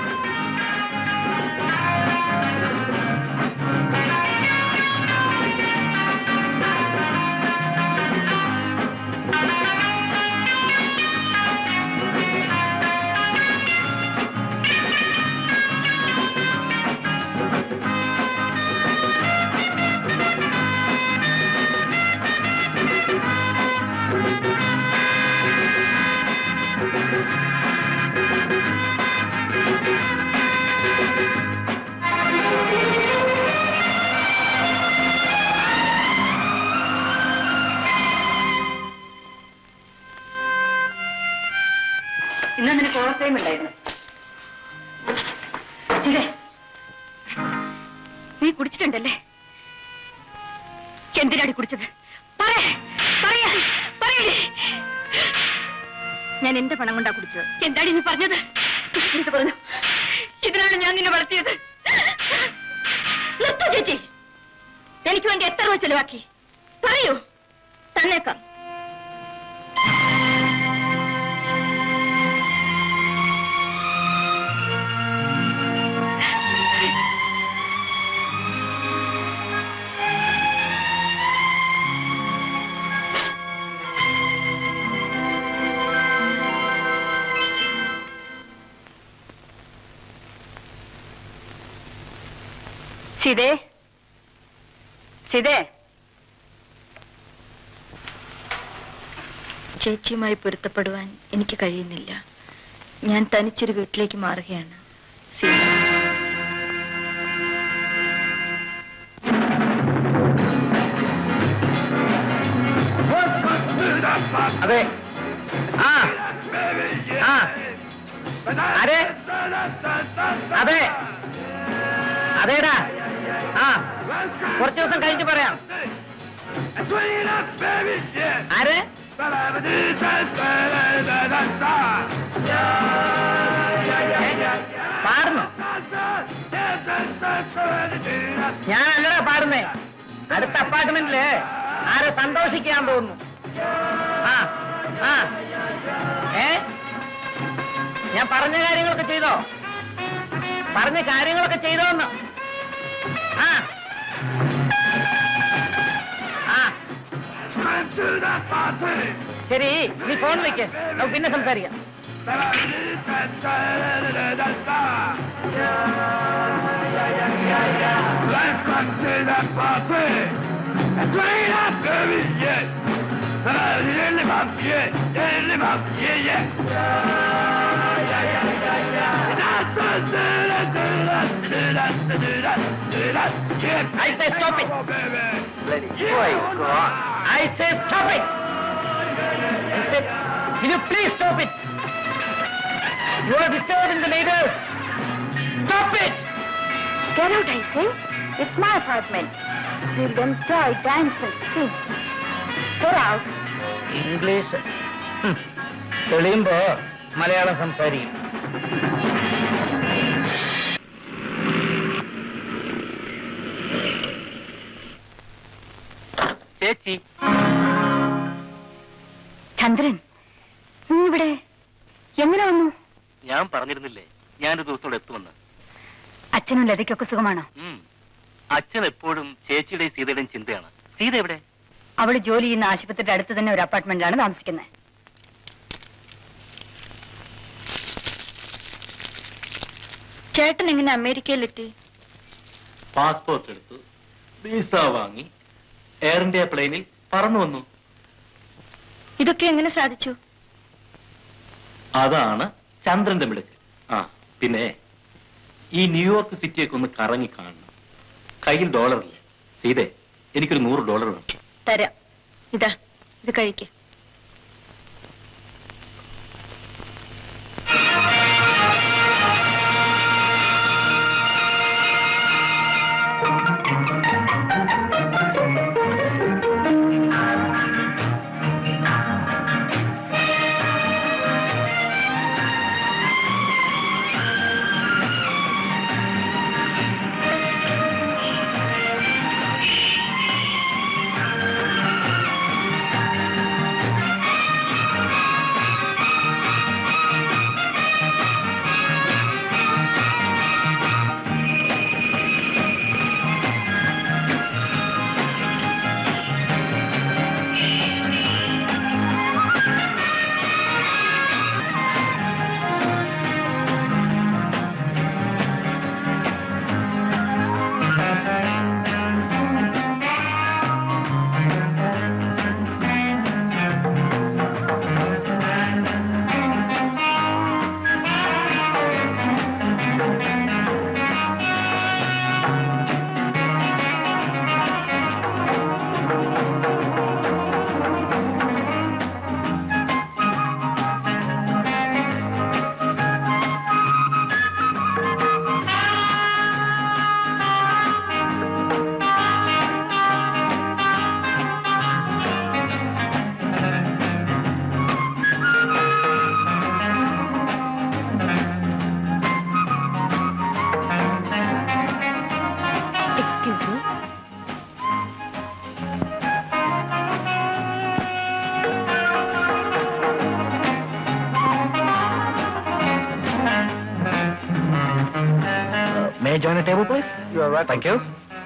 ഇന്ന് നിനക്ക് ഓവർ ടൈം ഉണ്ടായിരുന്നു ചിലേ നീ കുടിച്ചിട്ടുണ്ടല്ലേ എന്തിനാടി കുടിച്ചത് പറ പറയാ പറയടി ഞാൻ എന്റെ പണം കൊണ്ടാ കുടിച്ചത് എന്താടി നീ പറഞ്ഞത് എന്ത് പറഞ്ഞു ഇതിനാണ് ഞാൻ നിന്നെ വളർത്തിയത് നിർത്തൂ ചേച്ചി എനിക്ക് വേണ്ടി എത്ര രൂപ ചെലവാക്കി പറയൂ തന്നേക്കാം സീതേ സീതേ ചേച്ചിയുമായി പൊരുത്തപ്പെടുവാൻ എനിക്ക് കഴിയുന്നില്ല ഞാൻ തനിച്ചൊരു വീട്ടിലേക്ക് മാറുകയാണ് സീത അതെ ആ ആ അതെ അതെ അതേടാ ആ കുറച്ച് ദിവസം കഴിഞ്ഞ് പറയാം ആര് പാടുന്നു ഞാനല്ലടാ പാടുന്നേ അടുത്ത അപ്പാർട്ട്മെന്റില് ആരെ സന്തോഷിക്കാൻ പോകുന്നു ആ ആ ഏ ഞാൻ പറഞ്ഞ കാര്യങ്ങളൊക്കെ ചെയ്തോ പറഞ്ഞ കാര്യങ്ങളൊക്കെ ചെയ്തോന്ന് ആ ആ ശരി നീ ഫോൺ വെക്ക് നമുക്ക് പിന്നെ സംസാരിക്കാം I say stop it. I say stop it. I said, will you please stop it? You are disturbing the neighbors. Stop it. Get out, I say. It's my apartment. We'll enjoy, dance and sing. Get out. English ഹും. തെളിയുമ്പോ മലയാളം സംസാരിക്കും ചേച്ചി ചന്ദ്രൻ നീ ഇവിടെ എങ്ങനെ വന്നു ഞാൻ പറഞ്ഞിരുന്നില്ലേ ഞാനൊരു ദിവസം ഇവിടെ എത്തുമെന്ന് അച്ഛനും ലതയ്ക്കൊക്കെ സുഖമാണോ ഉം. അച്ഛൻ എപ്പോഴും ചേച്ചിയുടെയും സീതയുടെയും ചിന്തയാണ് സീത എവിടെ അവള് ജോലി ചെയ്യുന്ന ആശുപത്രിയുടെ അടുത്ത് തന്നെ ഒരു അപ്പാർട്ട്മെന്റിലാണ് താമസിക്കുന്നത് ചേട്ടൻ എങ്ങനെ അമേരിക്കയിലെത്തി പാസ്പോർട്ട് എടുത്തു വിസ വാങ്ങി എയർ ഇന്ത്യ പ്ലെയിനിൽ പറന്നു വന്നു ഇതൊക്കെ എങ്ങനെ സാധിച്ചു അതാണ് ചന്ദ്രന്റെ മിടുക്ക് ആ പിന്നെ ഈ ന്യൂയോർക്ക് സിറ്റിയൊക്കെ ഒന്ന് കറങ്ങി കാണണം കയ്യിൽ ഡോളറില്ല സീതേ എനിക്കൊരു നൂറ് ഡോളർ വേണം തരാം ഇതാ ഇത് കഴിക്ക് join the table, please? You are right. Thank you.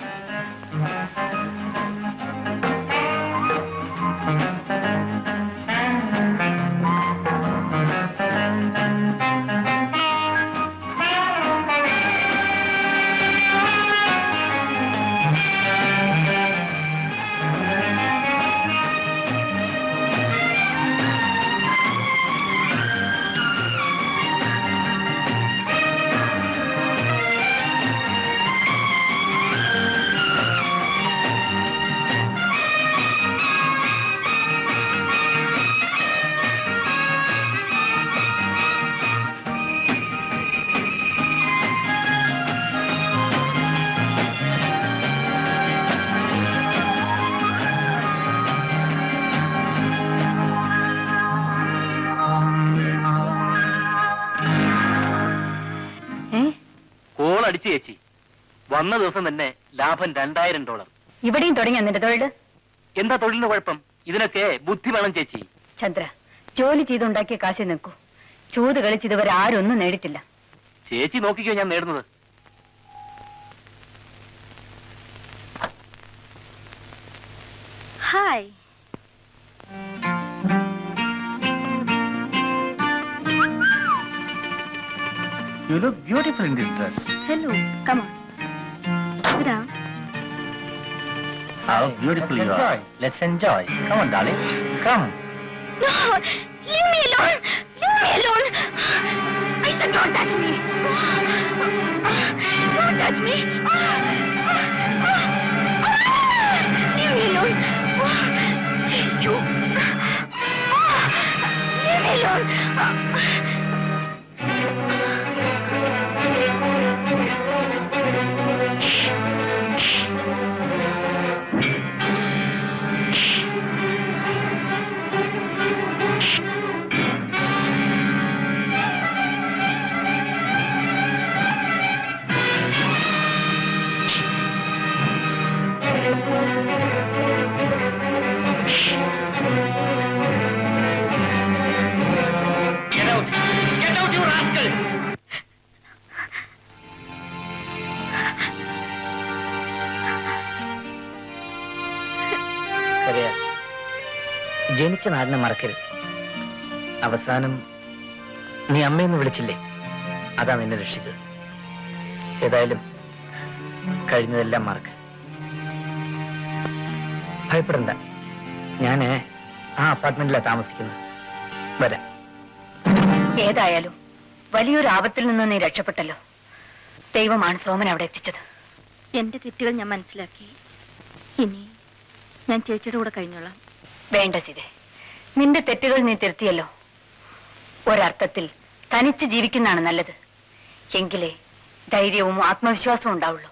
ഏ കോൾ അടിച്ചു ചേച്ചി വന്ന ദിവസം തന്നെ ലാഭം രണ്ടായിരം ഡോളർ ഇവിടെയും തുടങ്ങി നിന്റെ തൊഴില് എന്താ തൊഴിലിന് കുഴപ്പം ഇതിനൊക്കെ ബുദ്ധി വേണം ചേച്ചി ചന്ദ്ര ജോലി ചെയ്തുണ്ടാക്കിയ കാശിൽ നിൽക്കൂ ചൂത് കളിച്ച് ഇതുവരെ ആരും ഒന്നും നേടിയിട്ടില്ല ചേച്ചി നോക്കിക്കോ ഞാൻ നേടുന്നത് Hi. You look beautiful in this dress. Hello. Come on. Sit down. How beautiful you are. Let's enjoy. Come on, darling. Come. No! Leave me alone! Leave me alone! I said don't touch me! Don't touch me! Leave me alone! You! Leave me alone! Get out. Get out, you rascal. അറിയാ ജനിച്ച നാടിനെ മറക്കരുത് അവസാനം നീ അമ്മയെന്ന് വിളിച്ചില്ലേ അതാ നിന്നെ രക്ഷിച്ചത് ഏതായാലും കഴിഞ്ഞതെല്ലാം മറക്ക ഭയപ്പെടണ്ട ഞാന് ആ അപ്പാർട്ട്മെന്റിലാ താമസിക്കുന്നത് വരാം ഏതായാലും വലിയൊരു ആപത്തിൽ നിന്ന് നീ രക്ഷപ്പെട്ടല്ലോ ദൈവമാണ് സോമൻ അവിടെ എത്തിച്ചത് എന്റെ തെറ്റുകൾ ഞാൻ മനസ്സിലാക്കി ഇനി ഞാൻ ചേച്ചിയുടെ കൂടെ കഴിഞ്ഞോളാം വേണ്ട സിതെ നിന്റെ തെറ്റുകൾ നീ തിരുത്തിയല്ലോ ഒരർത്ഥത്തിൽ തനിച്ച് ജീവിക്കുന്നതാണ് നല്ലത് എങ്കിലേ ധൈര്യവും ആത്മവിശ്വാസവും ഉണ്ടാവുള്ളൂ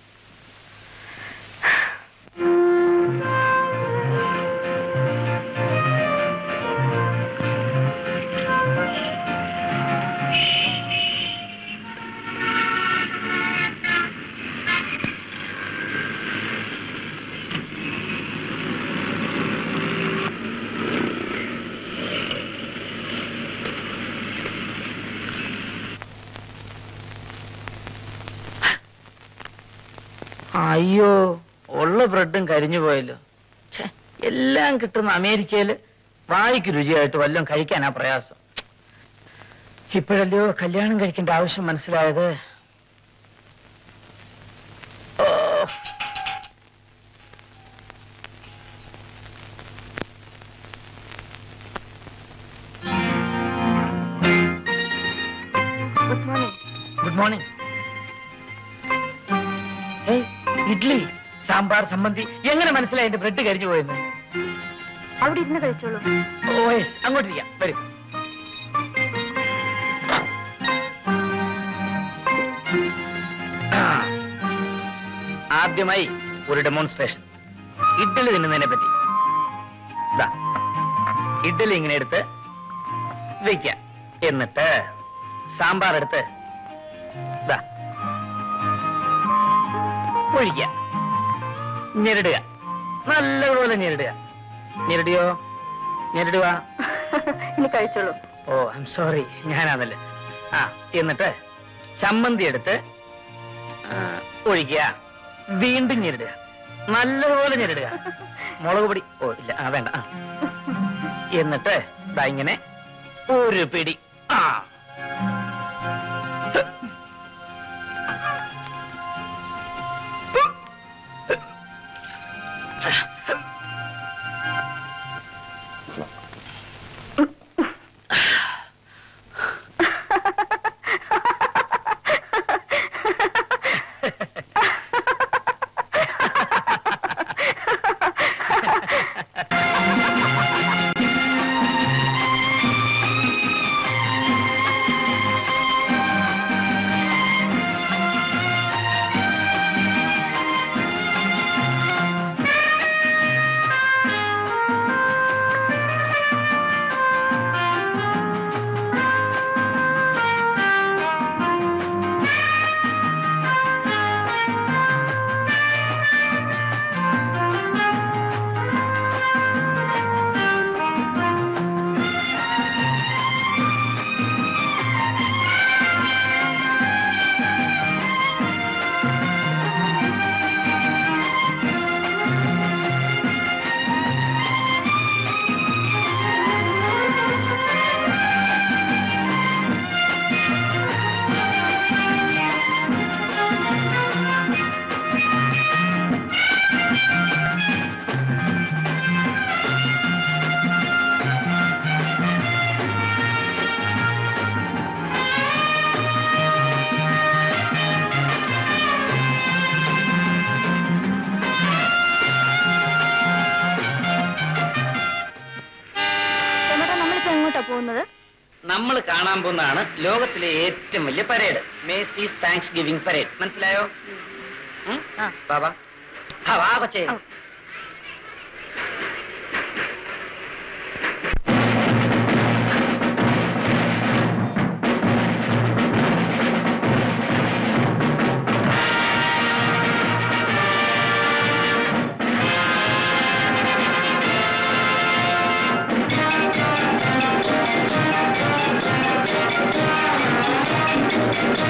അയ്യോ ഉള്ള ബ്രെഡും കരിഞ്ഞു പോയല്ലോ ഛെ, എല്ലാം കിട്ടുന്ന അമേരിക്കയില് വായിക്ക് രുചിയായിട്ട് വല്ലതും കഴിക്കാനാ പ്രയാസം ഇപ്പോഴല്ലയോ കല്യാണം കഴിക്കേണ്ട ആവശ്യം മനസ്സിലായത് oh good morning good morning ഏയ് ഇഡ്ലി സാമ്പാർ സമ്മന്തി എങ്ങനെ മനസ്സിലായി എന്റെ ബ്രെഡ് കരിഞ്ഞു പോയെന്ന് അവിടെ ഇരുന്ന് കഴിച്ചോളൂ ഓ യെസ് അങ്ങോട്ടിരിക്കാം വരും ആദ്യമായി ഒരു ഡെമോൺസ്ട്രേഷൻ ഇഡ്ഡലി തിന്നുന്നതിനെ പറ്റി ദാ, ഇഡ്ഡലി ഇങ്ങനെ എടുത്ത് വെക്ക എന്നിട്ട് സാമ്പാർ എടുത്ത് ദാ, ഒഴിക്കുക ഞെരടുക നല്ലതുപോലെ ഞെരടുക ഞെരടിയോ ഞെരടുക ഇനി കഴിച്ചോളൂ ഓ ഐം സോറി ഞാനാണല്ലേ ആ എന്നിട്ട് ചമ്മന്തി എടുത്ത് ആ, ഒഴിക്കുക വീണ്ടും ഞെരിടുക നല്ലതുപോലെ ഞെരിടുക മുളക് പൊടി ഓ ഇല്ല ആ വേണ്ട ആ. എന്നിട്ട് ദാ ഇങ്ങനെ ഒരു പിടി ആ ചേട്ടാ നമ്മളിപ്പോ എങ്ങോട്ടാ പോകുന്നത് നമ്മൾ കാണാൻ പോകുന്നതാണ് ലോകത്തിലെ ഏറ്റവും വലിയ parade Macy's Thanksgiving parade മനസ്സിലായോ ഉം? ആ. ബാബാ ആ, വാ കൊച്ചേ ആ.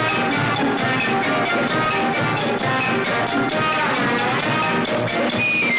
ആ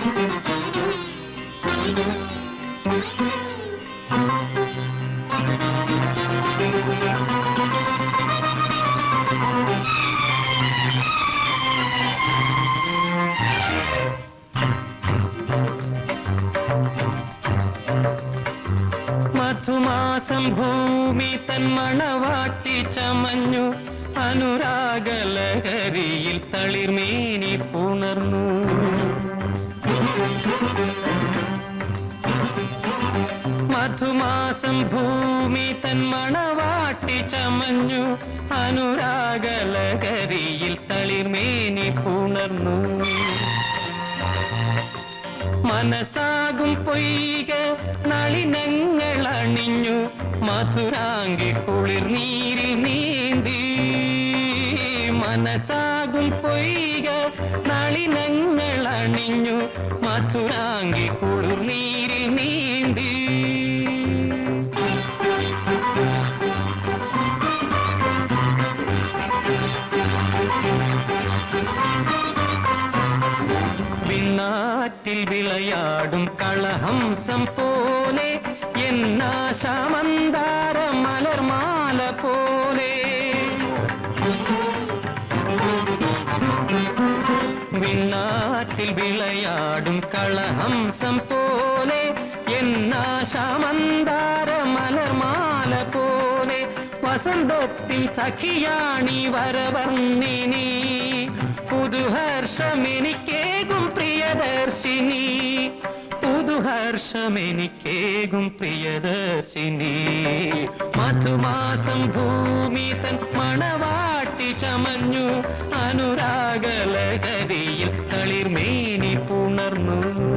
മധുമാസം ഭൂമി തൻ മണവാട്ടി ചമഞ്ഞു അനുരാഗലഹരിയിൽ തളിർമേനി പുണർന്നു മധുമാസം ഭൂമി തൻ മണവാട്ടി ചമഞ്ഞു അനുരാഗലഹരിയിൽ തളിർമേനി പുണർന്നു മനസ്സാകും പൊയ്ക നളിനങ്ങൾ അണിഞ്ഞു മധുരാങ്കി കുളിർ നീരിൽ നീന്തി മനസ്സാകും പൊയ്ക നളിനങ്ങൾ അണിഞ്ഞു മധുരാങ്കി കുളിർ നീരിൽ നീന്തി വിണ്ണാറ്റിൽ വിളയാടും കളഹംസം പോലെ എന്നാശമന്താര മലർമാല പോലെ വിണ്ണാറ്റിൽ വിളയാടും കളഹംസം പോലെ എന്നാശമന്താര മലർമാല പോലെ വസന്തത്തിൽ സഖിയാണി വരവർണ്ണിനി പുതുഹർഷമെനിക്കേകും പ്രിയദർശിനി പുതുഹർഷമെനിക്കേകും പ്രിയദർശിനി മധുമാസം ഭൂമി തൻ മണവാട്ടി ചമഞ്ഞു അനുരാഗലഹരിയിൽ തളിർമേനി പുണർന്നു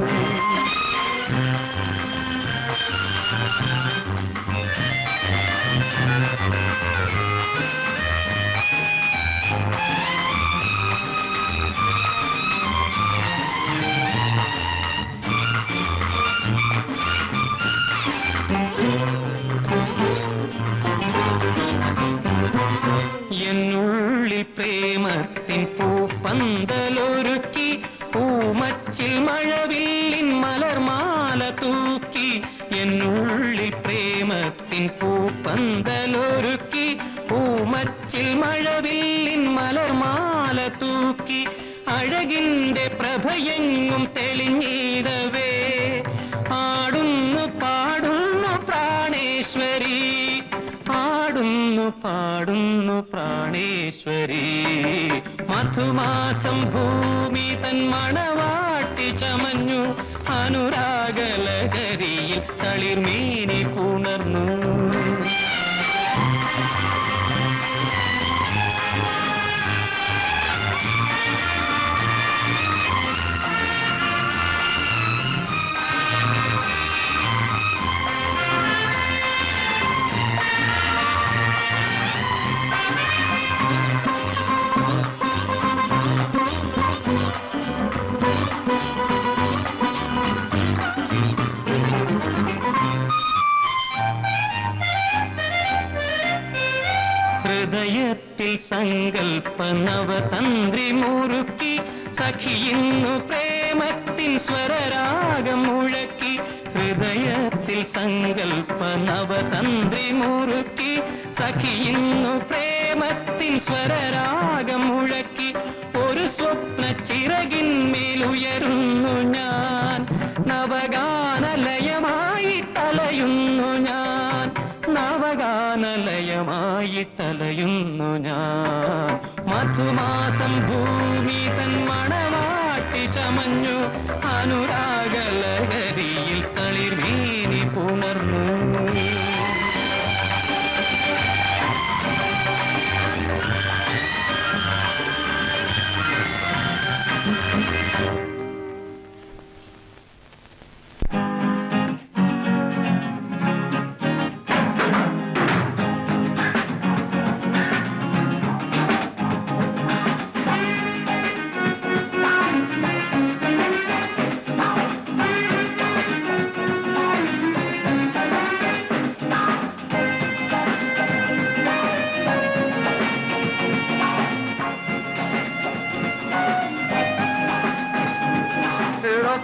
എന്നുള്ളിൽ പ്രേമത്തിൻ പൂപ്പന്തലൊരുക്കി പൂമച്ചിൽ മഴവില്ലിൻ മലർമാല തൂക്കി എന്നുള്ളിൽ പ്രേമത്തിൻ പൂപ്പന്തലൊരുക്കി പൂമച്ചിൽ മഴവില്ലിൻ മലർമാല തൂക്കി അഴകിന്റെ പ്രഭയെങ്ങും തെളിഞ്ഞിടവേ ആടുന്നു പാടുന്നു പ്രാണേശ്വരി പാടുന്നു പാടുന്നു പ്രാണേശ്വരി മധുമാസം ഭൂമി തൻ മണവാട്ടി ചമഞ്ഞു അനുരാഗലഹരിയിൽ തളിർമേനി പുണർന്നു ഹൃദയത്തിൽ സങ്കൽപ്പ നവതന്ത്രി മുറുക്കി സഖിയുന്നു പ്രേമത്തിൻ സ്വരരാഗം മുഴക്കി ഹൃദയത്തിൽ സങ്കൽപ്പ നവതന്ത്രി മുറുക്കി സഖിയുന്നു പ്രേമത്തിൻ സ്വരരാഗം മുഴക്കി ഒരു സ്വപ്ന ചിറകിന്മേലുയരുന്നു ഞാൻ നവഗാനലയമായി തലയുന്നു ഞാൻ നവഗാനലയമായി തലയുന്നു ഞാൻ മധുമാസം ഭൂമി തൻ മണവാട്ടി ചമഞ്ഞു അനുരാഗലഹരിയിൽ തളിർമേനി പുണർന്നു Thank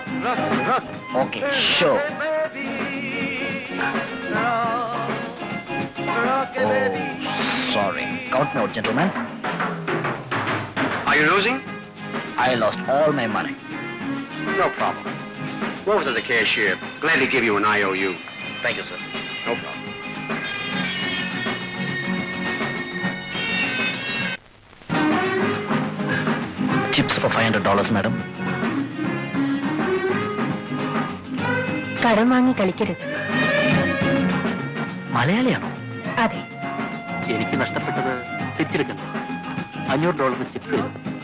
Okay, sure. Oh, sorry. Count me out, gentlemen. Are you losing? I lost all my money. No problem. Go over to the cashier. Gladly give you an IOU. Thank you, sir. No problem. Chips for $500, madam. കടം വാങ്ങി കളിക്കരുത് മലയാളിയാണോ അതെ എനിക്ക് നഷ്ടപ്പെട്ടത് തിരിച്ചെടുക്കണ്ട അഞ്ഞൂറ് ഡോളറിന് ചിപ്സ്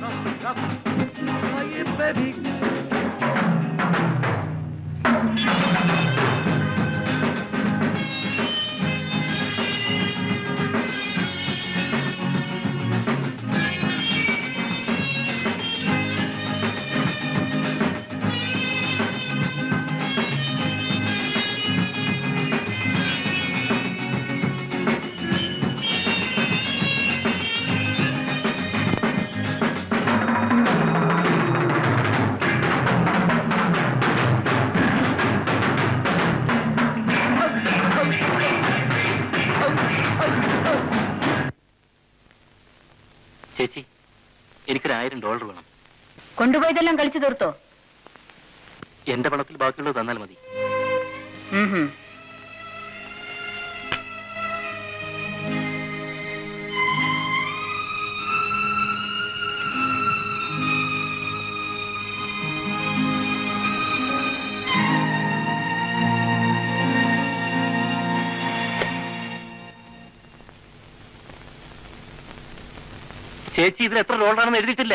ചേച്ചി എനിക്കൊരു ആയിരം ഡോളർ വേണം കൊണ്ടുപോയതെല്ലാം കളിച്ചു തീർത്തോ എന്റെ പണത്തിൽ ബാക്കിയുള്ളത് തന്നാൽ മതി ഉം ഹും. ചേച്ചി ഇതിൽ എത്ര ഡോളറാണെന്ന് എഴുതിയിട്ടില്ല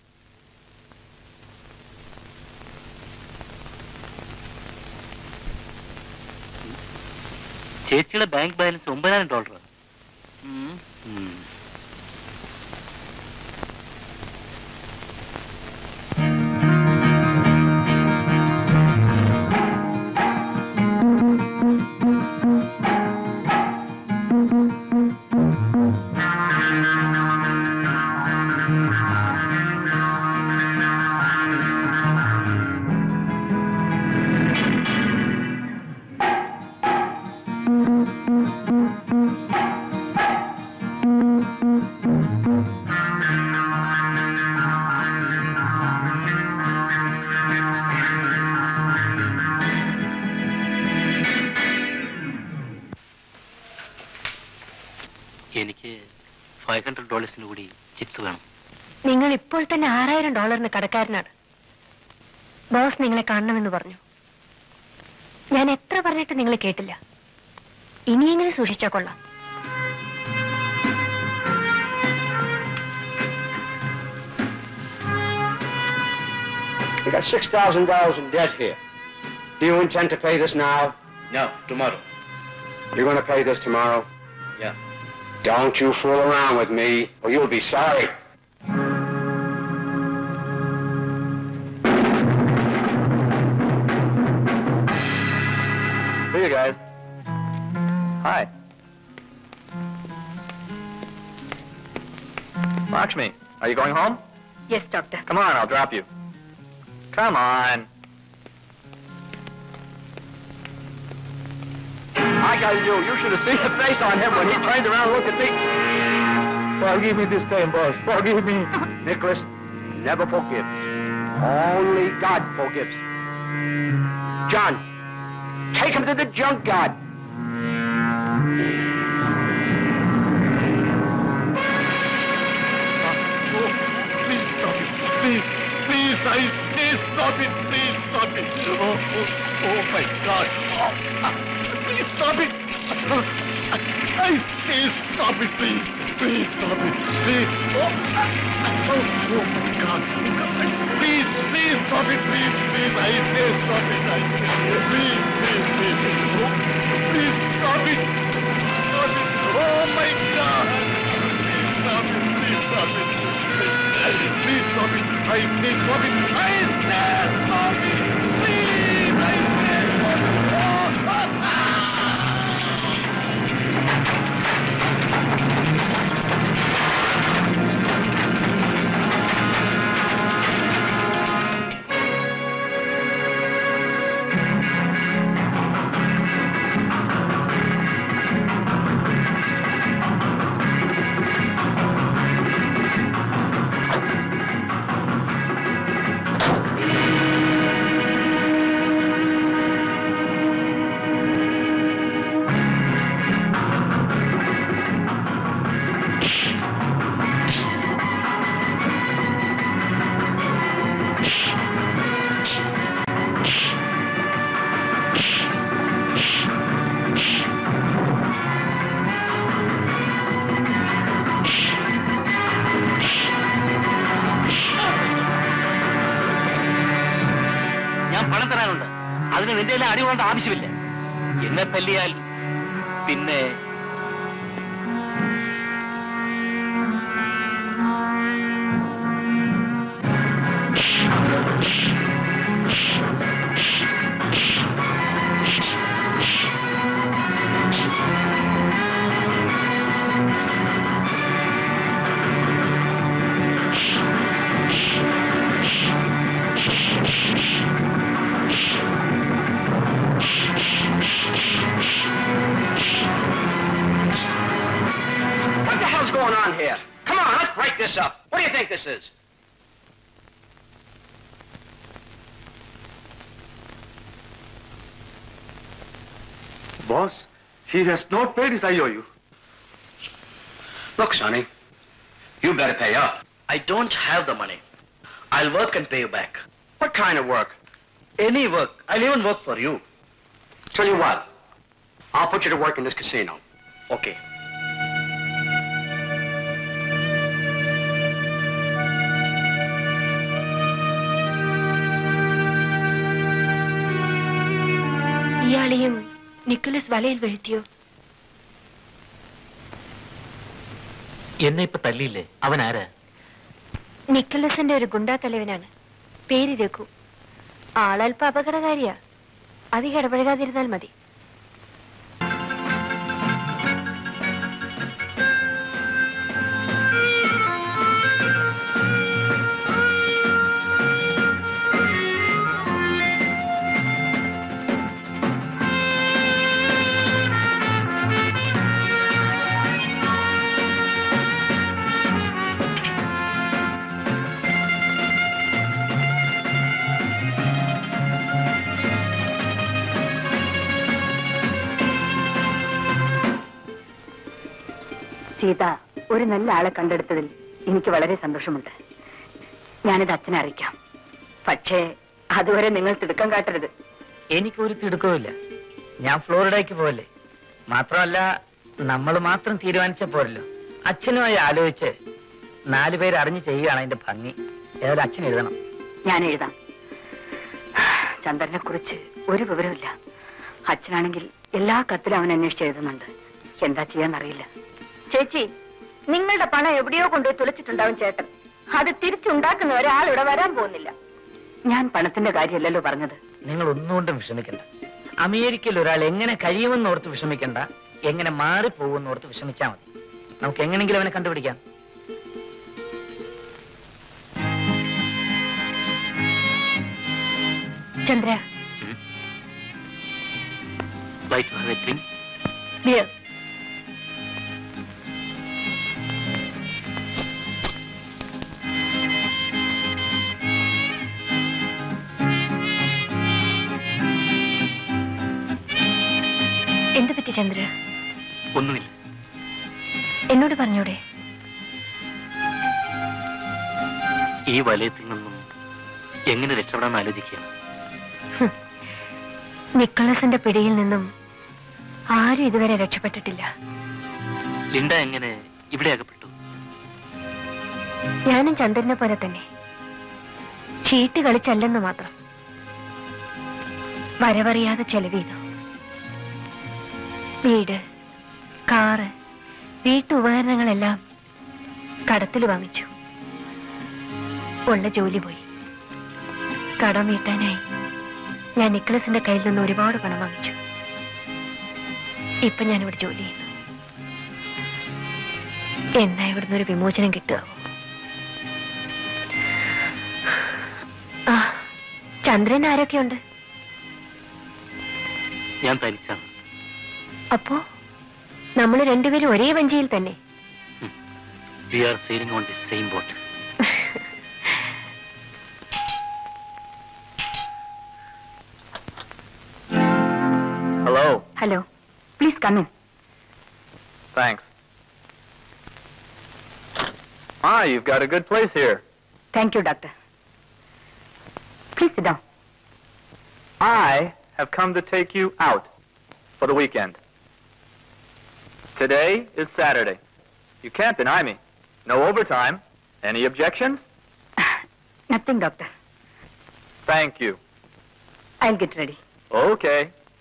ചേച്ചിയുടെ ബാങ്ക് ബാലൻസ് ഒമ്പതിനായിരം ഡോളർ എനിക്ക് ഫൈവ് ഹൺഡ്രഡ് ഡോളേഴ്സിന് കൂടി ചിപ്സ് വേണം നിങ്ങൾ ഇപ്പോൾ തന്നെ ആറായിരം ഡോളറിന് കടക്കാരനാണ് ബോസ് നിങ്ങളെ കാണണമെന്ന് പറഞ്ഞു ഞാൻ എത്ര പറഞ്ഞിട്ട് നിങ്ങൾ കേട്ടില്ല ഇനിയെങ്കിലും സൂക്ഷിച്ചാ കൊള്ളാം We got six thousand dollars in debt here. Do you intend to pay this now? No, tomorrow. You're going to pay this tomorrow? Yeah. Don't you fool around with me, or you'll be sorry. See you guys. Hi. Lakshmi, are you going home? Yes doctor Come on, I'll drop you. Come on. I got you. You should have seen the face on him when he turned around and looked at me. Forgive me this time, boss. Forgive me. Nicholas, never forgive. Only God forgives. John, take him to the junkyard. Please stop it. Please, please, I please stop it. Please stop it. Oh, oh, oh my God. Oh, please stop it. I please stop it, please. Please stop it. Please. Oh, oh, oh my God. Please, please stop it, please, please. I say stop it. I say, please, please, please. Oh, please stop it. Stop it. Oh my God. Please stop it. Please stop it. Please stop it. I say stop it. I say stop it. Please. I say stop it. Oh, ah, ഞാൻ പണം തരാനുണ്ട് അതിന് നിന്റെ എല്ലാം അടി കൊണ്ട ആവശ്യമില്ല എന്നെ തല്ലിയാൽ പിന്നെ What the hell's going on here? Come on, let's break this up. What do you think this is? Boss, he has not paid his IOU. Look, Sonny, you better pay up. I don't have the money. I'll work and pay you back. What kind of work? Any work. I'll even work for you. Tell you what, I'll put you to work in this casino. Okay. ഇയാളെയും നിക്കലസ് വലയിൽ വീഴ്ത്തിയോ എന്നെ ഇപ്പൊ തല്ലിയില്ലേ അവൻ ആരാ നിക്കലസിന്റെ ഒരു ഗുണ്ടാ തലവനാണ് പേര് രഘു ആളൽപ്പ അപകടകാരിയാ അധികം ഇടപഴകാതിരുന്നാൽ മതി സീത ഒരു നല്ല ആളെ കണ്ടെടുത്തതിൽ എനിക്ക് വളരെ സന്തോഷമുണ്ട് ഞാനിത് അച്ഛനെ അറിയിക്കാം പക്ഷേ അതുവരെ നിങ്ങൾ തിടുക്കം കാട്ടരുത് എനിക്കൊരു തിടുക്കവുമില്ല ഞാൻ ഫ്ലോറിഡയ്ക്ക് പോവല്ലേ മാത്രമല്ല നമ്മൾ മാത്രം തീരുമാനിച്ച പോരല്ലോ അച്ഛനുമായി ആലോചിച്ച് നാലു പേര് അറിഞ്ഞു ചെയ്യുകയാണ് അതിന്റെ ഭംഗി ഏതായാലും അച്ഛൻ എഴുതണം ഞാൻ എഴുതാം ചന്ദ്രനെ കുറിച്ച് ഒരു വിവരമില്ല അച്ഛനാണെങ്കിൽ എല്ലാ കത്തിലും അവൻ അന്വേഷിച്ച് എഴുതുന്നുണ്ട് എന്താ ചെയ്യാന്നറിയില്ല ചേച്ചി നിങ്ങളുടെ പണം എവിടെയോ കൊണ്ടുപോയി തുളച്ചിട്ടുണ്ടാവും ചേട്ടൻ അത് തിരിച്ചുണ്ടാക്കുന്ന ഒരാൾ ഇവിടെ വരാൻ പോകുന്നില്ല ഞാൻ പണത്തിന്റെ കാര്യമല്ലല്ലോ പറഞ്ഞത് നിങ്ങൾ ഒന്നുകൊണ്ടും വിഷമിക്കണ്ട അമേരിക്കയിൽ ഒരാൾ എങ്ങനെ കഴിയുമെന്ന് ഓർത്ത് വിഷമിക്കണ്ട എങ്ങനെ മാറിപ്പോകുമെന്ന് ഓർത്ത് വിഷമിച്ചാൽ മതി നമുക്ക് എങ്ങനെങ്കിലും അവനെ കണ്ടുപിടിക്കാം Chandra like to have a drink beer എന്ത് പറ്റി ചന്ദ്ര ഒന്നുമില്ല എന്നോട് പറഞ്ഞൂടെ ഈ വലയത്തിൽ നിന്നും എങ്ങനെ രക്ഷപ്പെടാൻ ആലോചിക്കുക നിക്കോളസിന്റെ പിടിയിൽ നിന്നും ആരും ഇതുവരെ രക്ഷപ്പെട്ടിട്ടില്ല ലിൻഡ എങ്ങനെ ഇവിടെ അകപ്പെട്ടു ഞാനും ചന്ദ്രനെ പോലെ തന്നെ ചീട്ട് കളിച്ചല്ലെന്ന് മാത്രം വരവറിയാതെ ചെലവ് ചെയ്തു വീട് കാറ് വീട്ടുപകരണങ്ങളെല്ലാം കടത്തിൽ വാങ്ങിച്ചു ഉള്ള ജോലി പോയി കടം വീട്ടാനായി ഞാൻ നിക്കളസിന്റെ കയ്യിൽ നിന്ന് ഒരുപാട് പണം വാങ്ങിച്ചു ഇപ്പൊ ഞാനിവിടെ ജോലി ചെയ്യുന്നു എന്നാ ഇവിടുന്ന് ഒരു വിമോചനം കിട്ടുക ആ ചന്ദ്രൻ ആരൊക്കെയുണ്ട് ഞാൻ തനിച്ചാണ് അപ്പോ നമ്മൾ രണ്ടുപേരും ഒരേ വഞ്ചിയിൽ തന്നെ we are sailing on the same boat Hello. Hello please come in Thanks. Ah, you've got a good place here. Thank you doctor please ഇതാ I have come to take you out for the weekend. Today is Saturday. You can't deny me. No overtime. Any objections? Nothing doctor Thank you. I get ready Okay.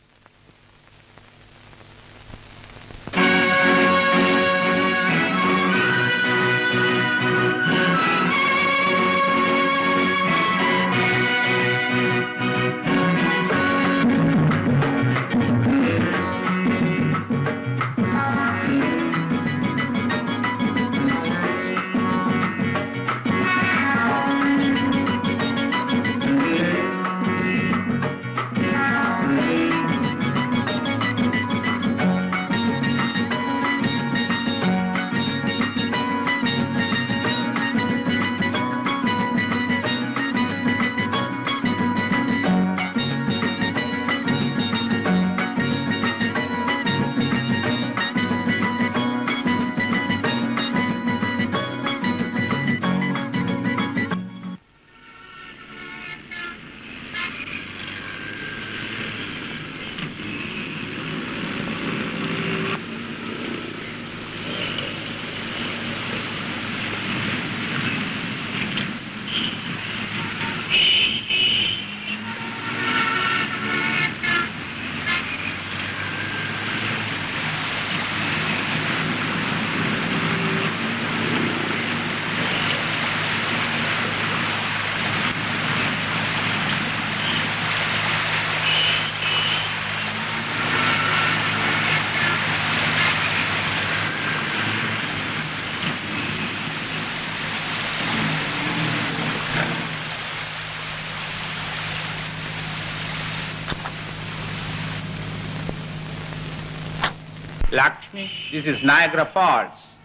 Lakshmi, this is Niagara Falls.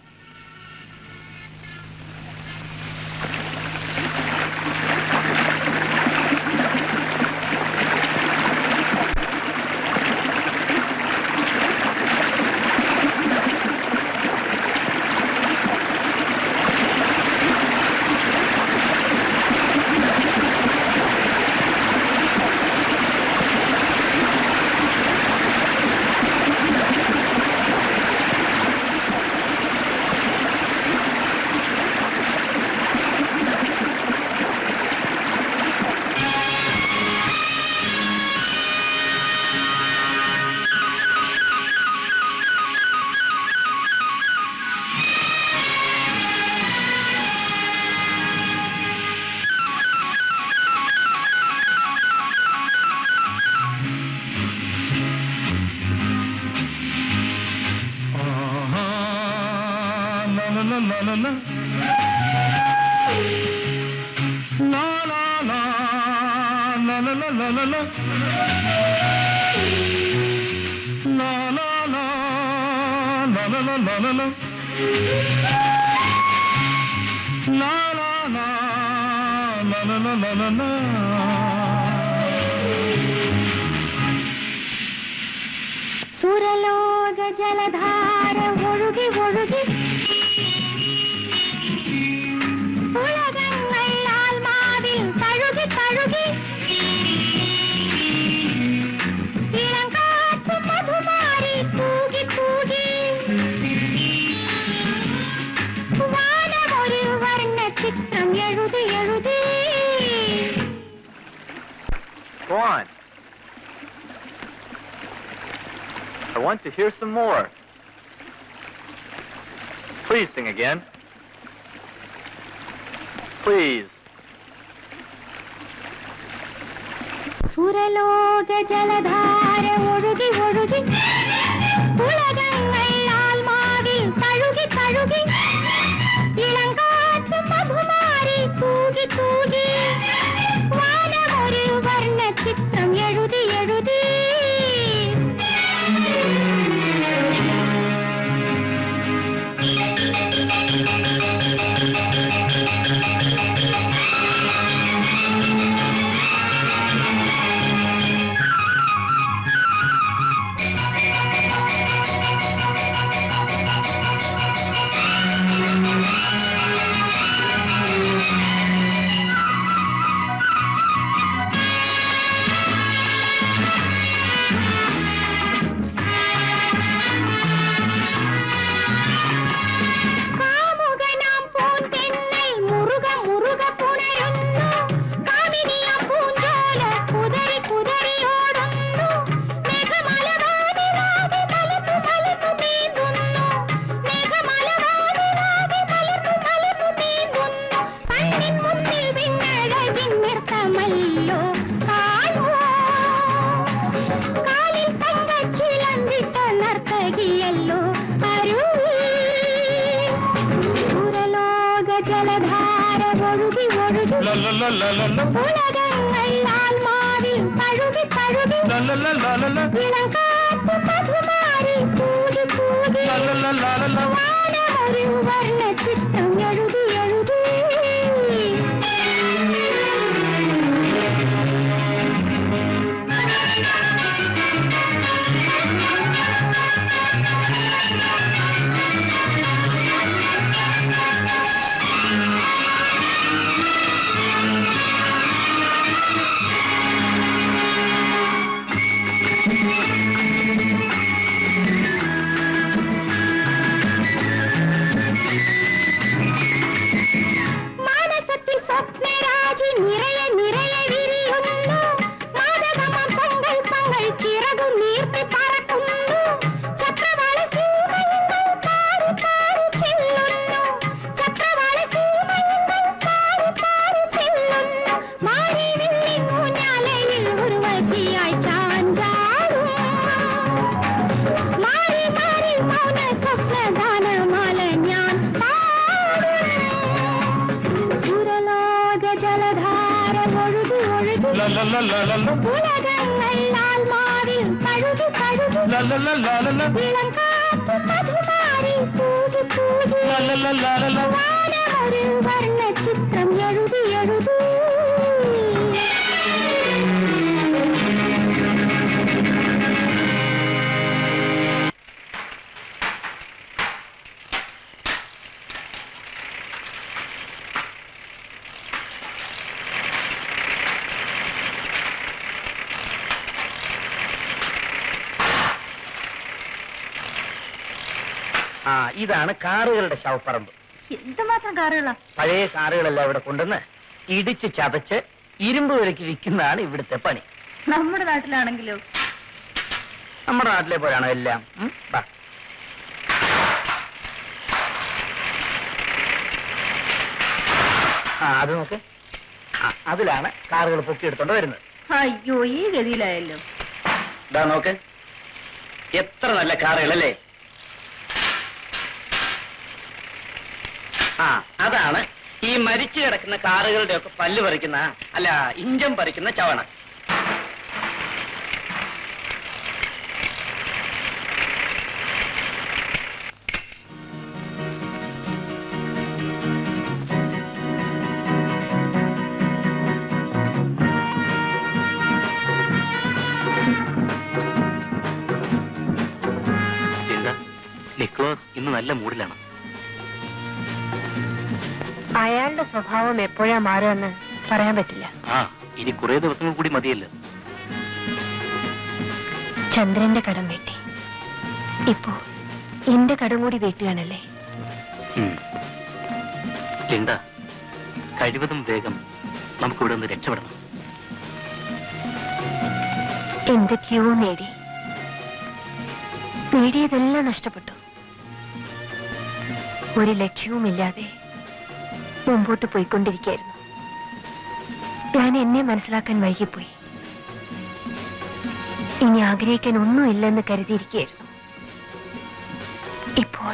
സുരലോക ജലധാര ഒഴുകി ഒഴുകി ഉലകങ്ങൾ ആത്മാവിൽ തഴുകി തഴുകി ഇളങ്കാറ്റു മധുമാരി തൂകി തൂകി വാനമൊരു വർണ്ണ ചിത്രം എഴുതി എഴുതി Go on. I want to hear some more. Please sing again. Please. സുരലോക ജലധാര ഒഴുകി ഒഴുകി ഉലകങ്ങൾ ആത്മാവിൽ തഴുകി തഴുകി ഇളങ്കാറ്റ് മധുമാരി തൂകി തൂകി വാനമൊരു വർണ്ണ ചിത്രം എഴുതി എഴുതി ലലലലല ഉലകങ്ങൾ ആത്മാവിൽ തഴുകി തഴുകി ലലലലലല ഇളങ്കാത്തു മധുമാരി കൂടി കൂടി ലലലലലല വാനമൊരു വർണ്ണ ചിത്രം എഴുതി എഴുതി മാനസത്തിൽ സ്വപ്നരാജി നിറയെ നിറയെ വിരിയുന്നു മാതകമാം സങ്കൽപ്പങ്ങൾ ചിറകു നീർത്തി പറക്കുന്നു ചക്രവാള സീമയങ്ങൾ പാറി പാറി ചെല്ലുന്നു ചക്രവാള സീമയങ്ങൾ പാറി പാറി ചെല്ലുന്നു മാറി വെള്ളി ഊഞ്ഞാലയിൽ ഉർവശിയായി ചാഞ്ചാടും മാറി മാറി മൗന സ്വപ്നഗാനമാല ഞാൻ പാടും സുരലോക ജലധാര ഒഴുകി ഒഴുകി ലലലലലല ഉലകങ്ങൾ ആത്മാവിൽ തഴുകി തഴുകി ലലലലലല ഇളം കാത്തു മധുമാരി തൂകി തൂകി ലലലലലല വാനമൊരു വർണ്ണ ചിത്രം എഴുതി എഴുതി ആ ഇതാണ് കാറുകളുടെ ശവപ്പറമ്പ് എന്തുമാത്രം കാറുകളാ പഴയ കാറുകളെല്ലാം ഇവിടെ കൊണ്ടുവന്ന് ഇടിച്ച് ചതച്ച് ഇരുമ്പ് വിലക്ക് വിൽക്കുന്നതാണ് ഇവിടുത്തെ പണി നമ്മുടെ നാട്ടിലാണെങ്കിലോ നമ്മുടെ നാട്ടിലെ പോലെയാണോ എല്ലാം ഉം, വാ. ആ അത് നോക്ക് ആ, അതിലാണ് കാറുകൾ പൊക്കിയെടുത്തോണ്ട് വരുന്നത് അയ്യോ ഈ ഗതിയിലായല്ലോ ഇതാ നോക്ക് എത്ര നല്ല കാറുകളല്ലേ ആ അതാണ് ഈ മരിച്ചു കിടക്കുന്ന കാറുകളുടെ ഒക്കെ പല്ല് പറിക്കുന്ന അല്ല ഇഞ്ചം പറിക്കുന്ന ചവണ എന്താ നിക്കോസ് ഇന്ന് നല്ല മൂഡിലാണ് അയാളുടെ സ്വഭാവം എപ്പോഴാ മാറുമെന്ന് പറയാൻ പറ്റില്ല ആ ഇനി കുറെ ദിവസങ്ങൾ കൂടി മതിയല്ലോ ചന്ദ്രന്റെ കടം വീട്ടി ഇപ്പോ എന്റെ കടം കൂടി വീട്ടുകയാണല്ലേ ഉം. ലിൻഡ കഴിവതും വേഗം നമുക്കിവിടെ നിന്ന് രക്ഷപ്പെടണം എന്തൊക്കെയോ നേടി നേടിയതെല്ലാം നഷ്ടപ്പെട്ടു ഒരു ലക്ഷ്യവുമില്ലാതെ മുമ്പോട്ട് പോയിക്കൊണ്ടിരിക്കുകയായിരുന്നു ഞാൻ എന്നെ മനസ്സിലാക്കാൻ വൈകിപ്പോയി ഇനി ആഗ്രഹിക്കാൻ ഒന്നുമില്ലെന്ന് കരുതിയിരിക്കുകയായിരുന്നു ഇപ്പോൾ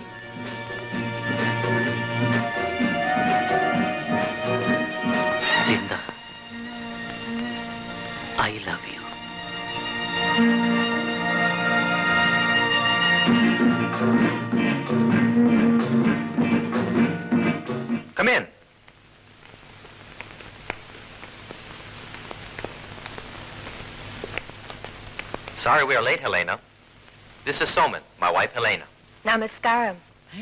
Linda I love you Come in. Sorry we are late, Helena. This is Soman, my wife Helena. നമസ്കാരം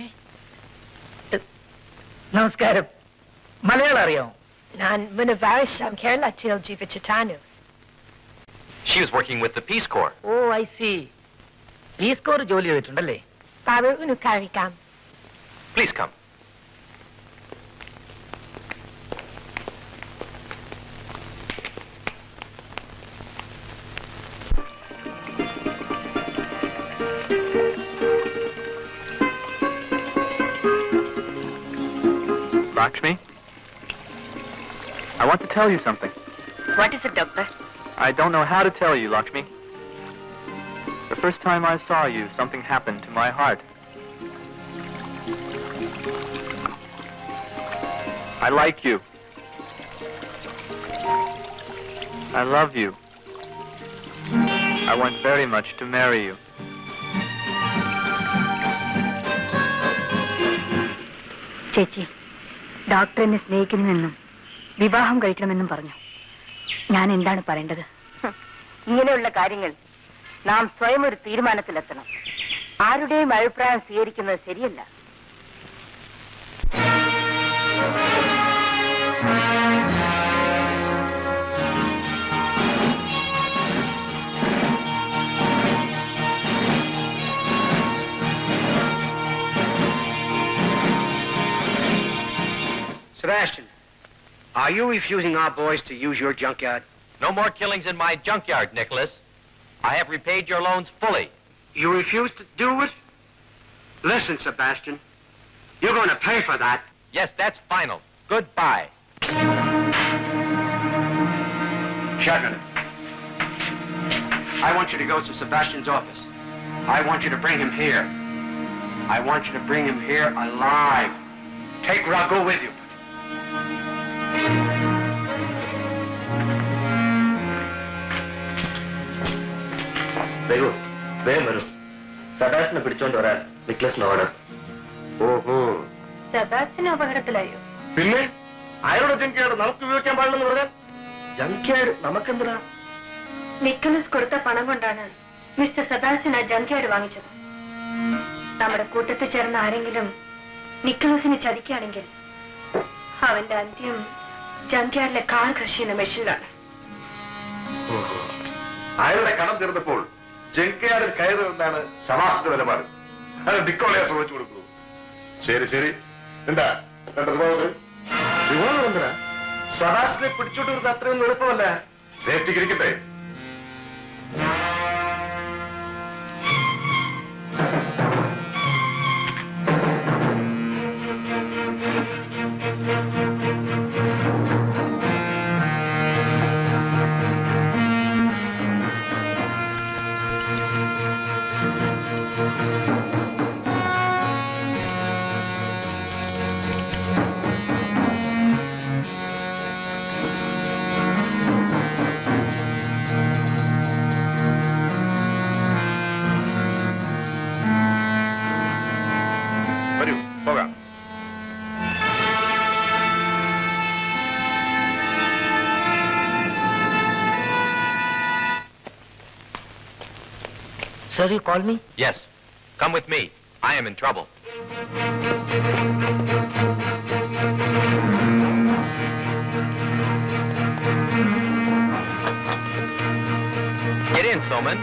നമസ്കാരം മലയാളം അറിയാമോ ഞാൻ മുനവാവശ്യം കേരളത്തിൽ ജീവിച്ചിട്ടാണ് She was working with the Peace Corps. Oh I see Peace Corps ജോലി ചെയ്തിട്ടുണ്ടല്ലേ ബാബു ഉനുക്കാരിക്കാം Please come. Lakshmi? I want to tell you something. What is it, doctor? I don't know how to tell you, Lakshmi. The first time I saw you, something happened to my heart. I like you. I love you. I want very much to marry you. ചേച്ചി ഡോക്ടർ എന്നെ സ്നേഹിക്കുന്നുവെന്നും വിവാഹം കഴിക്കണമെന്നും പറഞ്ഞു ഞാൻ എന്താണ് പറയേണ്ടത് ഇങ്ങനെയുള്ള കാര്യങ്ങൾ നാം സ്വയം ഒരു തീരുമാനത്തിലെത്തണം ആരുടെയും അഭിപ്രായം സ്വീകരിക്കുന്നത് ശരിയല്ല Sebastian, are you refusing our boys to use your junkyard? No more killings in my junkyard, Nicholas. I have repaid your loans fully. You refuse to do it? Listen, Sebastian, you're going to pay for that. Yes, that's final. Goodbye. Shotgun. I want you to go to Sebastian's office. I want you to bring him here. I want you to bring him here alive. Take Rocco with you. വരൂ വേഗം വരൂ സദാസിനെ പിടിച്ചോണ്ട് വരാൻ നിക്ലസിന് ഓർഡർ ഓഹോ സെബാസ്റ്റിന് അപകടത്തിലായോ പിന്നെ അയാളുടെ ജങ്ക്യാർഡ് നമുക്ക് ഉപയോഗിക്കാൻ പാടില്ലെന്ന് പറഞ്ഞാൽ ജങ്ക്യാർഡ് നമുക്കെന്തിനാ നിക്കലസ് കൊടുത്ത പണം കൊണ്ടാണ് മിസ്റ്റർ സെബാസ്റ്റിൻ ആ ജങ്ക്യാർഡ് വാങ്ങിച്ചത് നമ്മുടെ കൂട്ടത്തിൽ ചേർന്ന ആരെങ്കിലും നിക്കലസിനെ ചതിക്കുകയാണെങ്കിൽ അവന്റെ അന്ത്യം ജങ്ക്യാർഡിലെ കാർ കൃഷി ചെയ്യുന്ന മെഷീനിലാണ് ഓഹോ. അയാളുടെ കടം തീർന്നപ്പോൾ ജങ്ക്യാർഡിൽ കയറുമെന്നാണ് സമാസത്തിന്റെ നിലപാട് അത് നിക്കോളയെ ശ്രമിച്ചു കൊടുക്കൂ ശരി ശരി എന്താ രണ്ട് റിവോൾവർ റിവോൾവർ എന്തിനാ സഹാസിനെ പിടിച്ചോണ്ട് വരുന്നത് അത്രയൊന്നും എളുപ്പമല്ല സേഫ്റ്റിക്ക് ഇരിക്കട്ടെ വരൂ പോകാം Sir, you called me? Yes. Come with me. I am in trouble. Get in, Soman.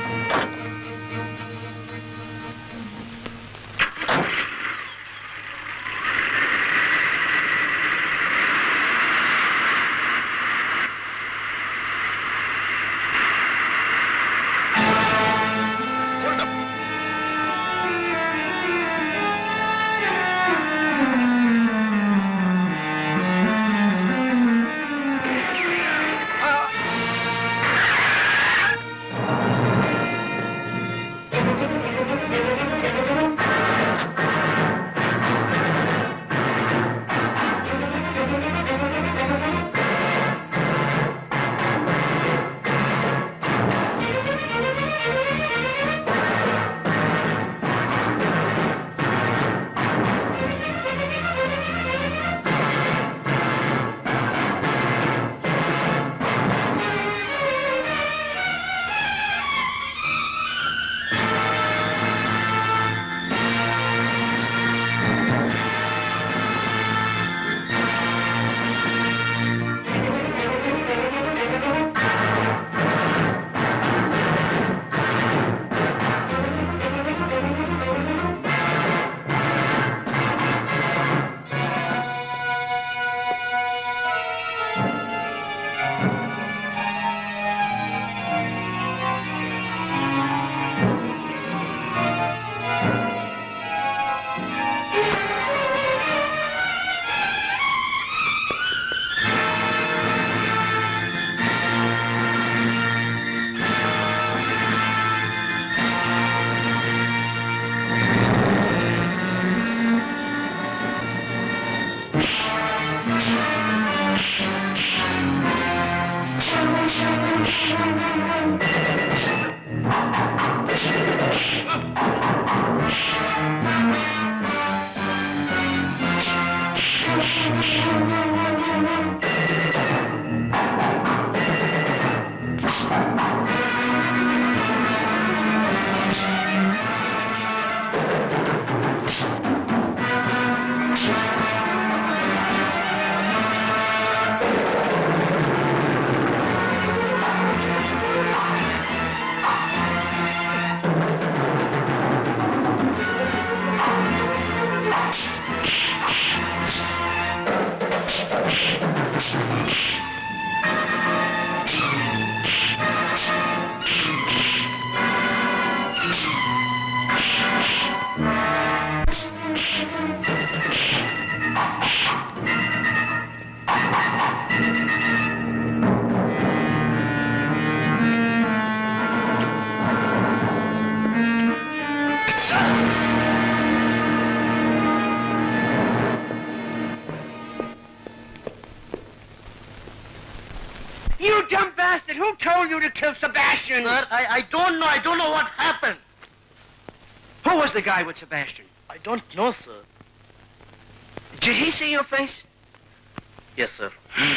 Who told you to kill Sebastian? Sir, I, I don't know. I don't know what happened. Who was the guy with Sebastian? I don't know, sir. Did he see your face? Yes, sir.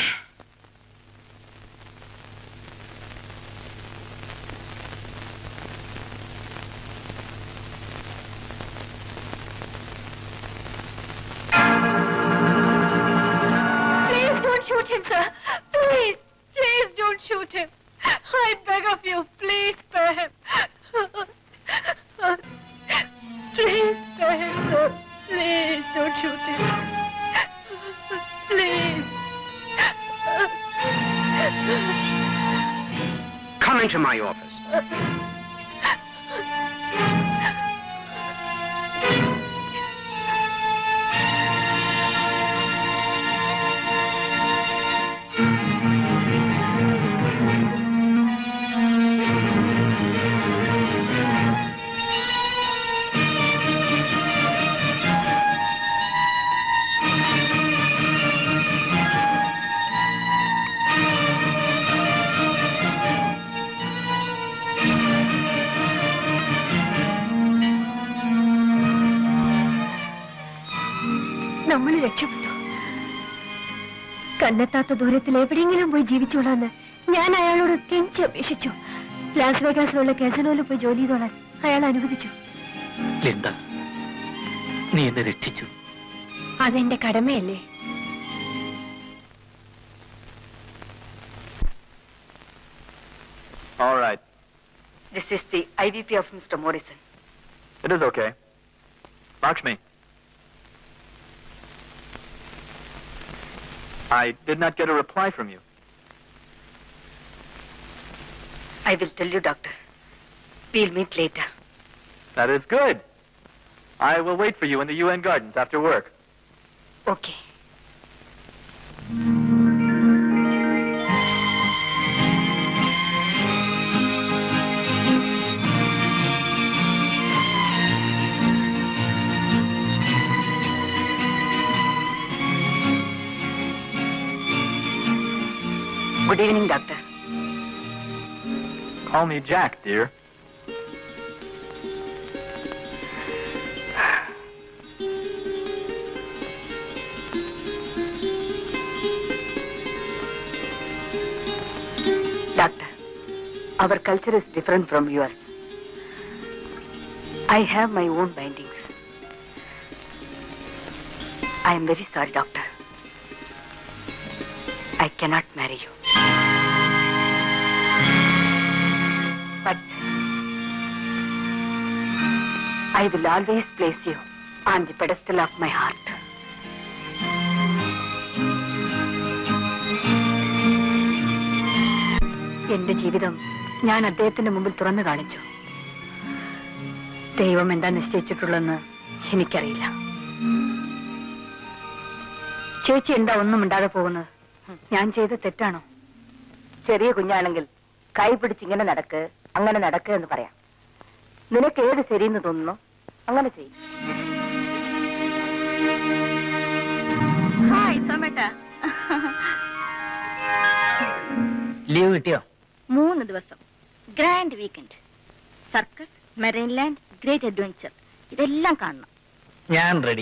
Please don't shoot him, sir. Please, please don't shoot him. I beg of you, please spare him. Please spare him, sir. Please don't shoot him. Please. Come into my office. നമ്മൾ രക്ഷപ്പെട്ടു കണ്ണെത്താത്ത ദൂരത്തിൽ എവിടെയെങ്കിലും പോയി ജീവിച്ചോളാന്ന് ഞാൻ അയാളോട് കെഞ്ചി അപേക്ഷിച്ചു ലാസ് വേഗാസിലുള്ള കാസിനോയിൽ പോയി ജോലി ചെയ്തോളാൻ അയാൾ അനുവദിച്ചു ലിൻഡ നീ എന്നെ രക്ഷിച്ചു അതെന്റെ കടമയല്ലേ All right. This is the IVP of Mr. Morrison. It is okay. Lakshmi. I did not get a reply from you. I will tell you, doctor. We'll meet later. That is good. I will wait for you in the UN gardens after work. Okay. Good evening, doctor. Call me Jack, dear. Doctor, our culture is different from yours. I have my own bindings. I am very sorry, doctor. I cannot marry you. But I will always place you on the pedestal of my heart. എന്റെ ജീവിതം ഞാൻ അദ്ദേഹത്തിന്റെ മുമ്പിൽ തുറന്നു കാണിച്ചു ദൈവം എന്താ നിശ്ചയിച്ചിട്ടുള്ളതെന്ന് എനിക്കറിയില്ല ചേച്ചി എന്താ ഒന്നും മിണ്ടാതെ പോകുന്നത് ഞാൻ ചെയ്ത തെറ്റാണോ ചെറിയ കുഞ്ഞാണെങ്കിൽ കൈ പിടിച്ച് ഇങ്ങനെ നടക്ക് അങ്ങനെ നടക്ക് എന്ന് പറയാം നിനക്ക് ഏത് ശരിയെന്ന് തോന്നുന്നു അങ്ങനെ ചെയ്യും ഹായ് സോമേട്ട ലീവ് കിട്ടിയോ മൂന്ന് ദിവസം grand weekend circus Marineland great adventure ഇതെല്ലാം കാണണം ഞാൻ റെഡി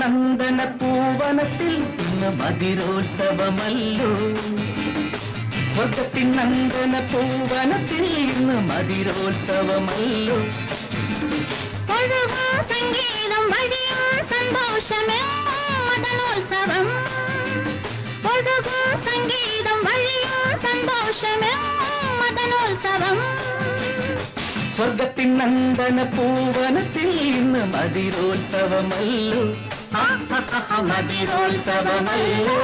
നന്ദന പൂവനത്തിൽ ഇന്ന് മതിരോത്സവമല്ലോ സ്വർഗത്തിൻ നന്ദന പൂവനത്തിൽ ഇന്ന് മതിരോത്സവമല്ലോ ഒഴുകും സംഗീതം വഴിയും സന്തോഷമെങ്ങും മദനോത്സവം ഒഴുകും സംഗീതം വഴിയും സന്തോഷമെങ്ങും മദനോത്സവം സ്വർഗത്തിൻ നന്ദന പൂവനത്തിൽ ഇന്ന് മതിരോത്സവമല്ലോ ആ, ആ, ആ, ആ, മതിരോത്സവമല്ലോ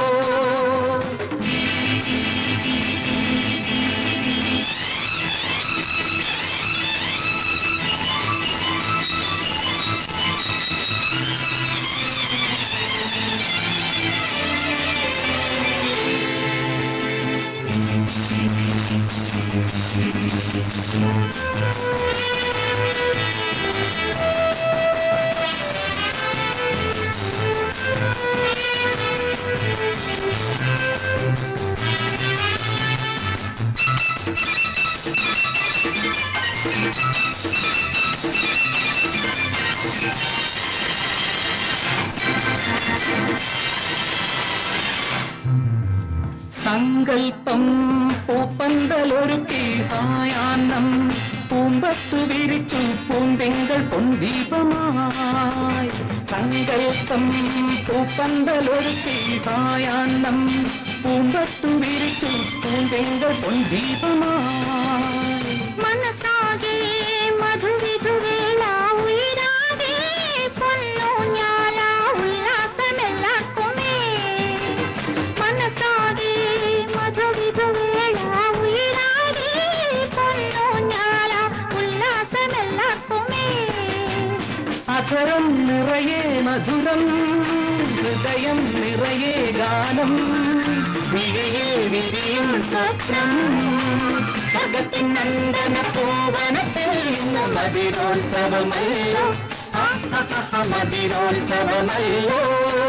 സങ്കൽപ്പം പൂപ്പന്തലൊരുക്കി സായാഹ്നം പൂമ്പത്തു വിരിച്ചു പൂന്തിങ്കൾ പൊന്തീപമായി സങ്കൽപ്പം പൂപ്പന്തലൊരുക്കി സായാഹ്നം പൂമ്പത്തു വിരിച്ചു പൂന്തിങ്കൾ പൊന്തീപമായി മനസ്സാകെ മധുവിധുവേള ഉയരാകെ പൊന്നൂഞ്ഞാല ഉല്ലാസമെല്ലാക്കുമേ മനസ്സാകെ മധുവിധുവേള ഉയരാകെ പൊന്നൂഞ്ഞാല ഉല്ലാസമെല്ലാക്കുമേ അധരം നിറയെ മധുരം ഹൃദയം നിറയെ ഗാനം വിഴിയിൽ വിരിയും സ്വപ്നം സ്വർഗത്തിൻ നന്ദന പൂവനത്തിൽ ഇന്ന് മതിരോത്സവമല്ലോ ആ, ആ, ആ, ആ, മതിരോത്സവമല്ലോ